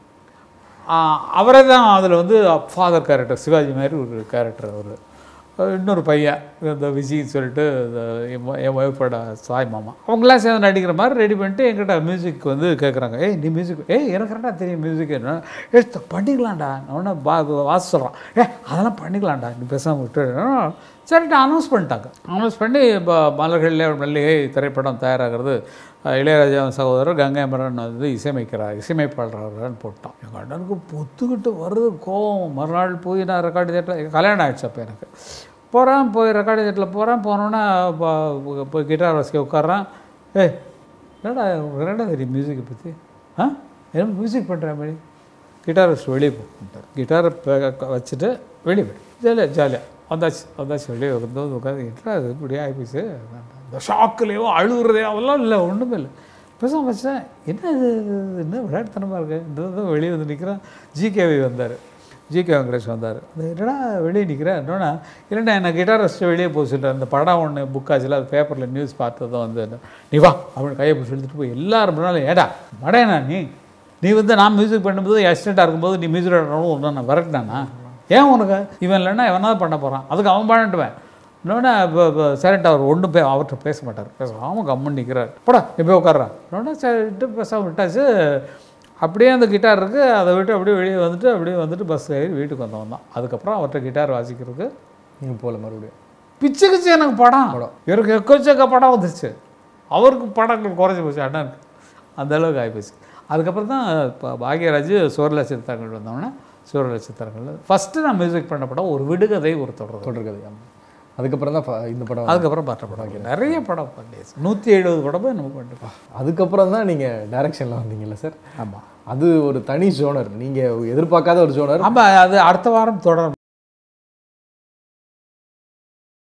அவரே தான் அதில் வந்து ஃபாதர் கேரக்டர் சிவாஜி மாதிரி ஒரு கேரக்டர் அவர் இன்னொரு பையன் இந்த விஜய்னு சொல்லிட்டு இந்த என் ஒ- என் ஒய்ஃபோட சாய் மாமா அவங்களாம் சேர்ந்து நடிக்கிற மாதிரி ரெடி பண்ணிட்டு என்கிட்ட மியூசிக் வந்து கேட்குறாங்க ஏய் நீ மியூசிக் ஏய் எனக்கு ரெண்டா தெரியும் மியூசிக் என்ன ஏ த- பண்ணிக்கலாம்டா உடனே பா வாச சொல்கிறான் ஏ அதெல்லாம் பண்ணிக்கலாம்டா நீ பேசாமல் விட்டு சரிட்டு அனௌன்ஸ் பண்ணிட்டாங்க அனௌன்ஸ் பண்ணி இப்போ மலர்களில் மல்லிகை திரைப்படம் தயாராகிறது அஹ், இளையராஜா சகோதரர் கங்கை மரன் வந்து இசையமைக்கிறார் இசையமைப்பாளர்னு போட்டான் எங்கள் அண்ணனுக்கு பொத்துக்கிட்டு வருது கோவம் மறுநாள் போய் நான் ரெக்கார்டு தேட்டில் கல்யாணம் ஆயிடுச்சு அப்போ எனக்கு போகிறேன் போய் ரெக்கார்டு தேட்டில் போகிறேன் போனோன்னே ப- போய் கிட்டார் வாசிக்க உட்காடுறேன் ஏய் என்னடா உனக்கு என்னடா தெரியும் மியூசிக்கை பற்றி ஆ என்ன மியூசிக் பண்ணுற மாதிரி கிட்டார் வச்சுட்டு வெளியே போட்டார் கிட்டாரை வச்சுட்டு வெளியே போய் ஜாலியாக ஜாலியாக வந்தாச்சு வந்தாச்சு வெளியே வந்து உட்காந்து என்ன அது இப்படி ஆகிப்போச்சு இந்த ஷாக்குலேயோ அழுகுறதே அதெல்லாம் இல்லை ஒன்றுமே இல்லை பேசாம வச்சேன் என்ன இது இது என்ன விளையாட்டுத்தனமாக இருக்கு இந்த தான் வெளியே வந்து நிற்கிறேன் ஜிகேவி வந்தார் ஜிகே வெங்கடேஷ் வந்தார் அந்த என்னடா வெளியே நிற்கிறேன் என்னன்னா இல்லைடா என்ன கிட்டார் வச்சுட்டு வெளியே போக சொல்லிட்டு அந்த படம் ஒன்று புக் ஆச்சுல அது பேப்பரில் நியூஸ் பார்த்ததும் வந்து நீ வா அப்படின்னு கையை பிடிச்சி எடுத்துகிட்டு போய் எல்லாரும் முன்னாலும் ஏடா மடையனா நீ நீ வந்து நான் மியூசிக் பண்ணும்போது அசிஸ்டண்ட்டாக இருக்கும்போது நீ மியூசிக் ஆடணும் ஒன்று நான் விரட்டினானா ஏன் உனக்கு இவன் இல்லைன்னா எவனாவது பண்ண போகிறான் அதுக்கு அவன் பண்ணிட்டுவேன் இன்னொன்று இப்போ சரின்ட்டு அவர் ஒன்றும் பே அவர்கிட்ட பேச மாட்டார் பேசாமல் கம்மன் நிற்கிறார் போடா நீ போய் உட்கார்றான் இன்னொன்று சரிட்டு பேசாமல் விட்டாச்சு அப்படியே அந்த கிட்டார் இருக்குது அதை விட்டு அப்படியே வெளியே வந்துட்டு அப்படியே வந்துட்டு பஸ் ஏறி வீட்டுக்கு வந்தவன் தான் அதுக்கப்புறம் அவர்கிட்ட கிட்டார் வாசிக்கிறதுக்கு நீங்கள் போகல மறுபடியும் பிச்சு கிச்சு எனக்கு படம் இவருக்கு எக்கச்சக்க படம் வந்துச்சு அவருக்கு படங்கள் குறைஞ்சி போச்சு அண்ணனுக்கு அந்த அளவுக்கு ஆகிப்போச்சு அதுக்கப்புறம் தான் இப்போ பாக்யராஜ் சோர்ல சித்திரங்கள் வந்தோடனே சோர்ல சித்திரங்கள் ஃபஸ்ட்டு நான் மியூசிக் பண்ண படம் ஒரு விடுகதை ஒரு தொடர் தொடர்கதை ஆமாம் அதுக்கப்புறம் தான் ஃப- இந்த படம் அதுக்கப்புறம் மற்ற படம் நிறைய படம் பண்ணியாச்சு நூற்றி எழுபது படமும் நம்ம பண்ணிட்டோம் அதுக்கப்புறம் தான் நீங்கள் டைரக்ஷனில் வந்தீங்கல்ல சார் ஆமாம் அது ஒரு தனி ஜோனர் நீங்கள் எதிர்பார்க்காத ஒரு ஜோனர் ஆமாம் அது அடுத்த வாரம் தொடர்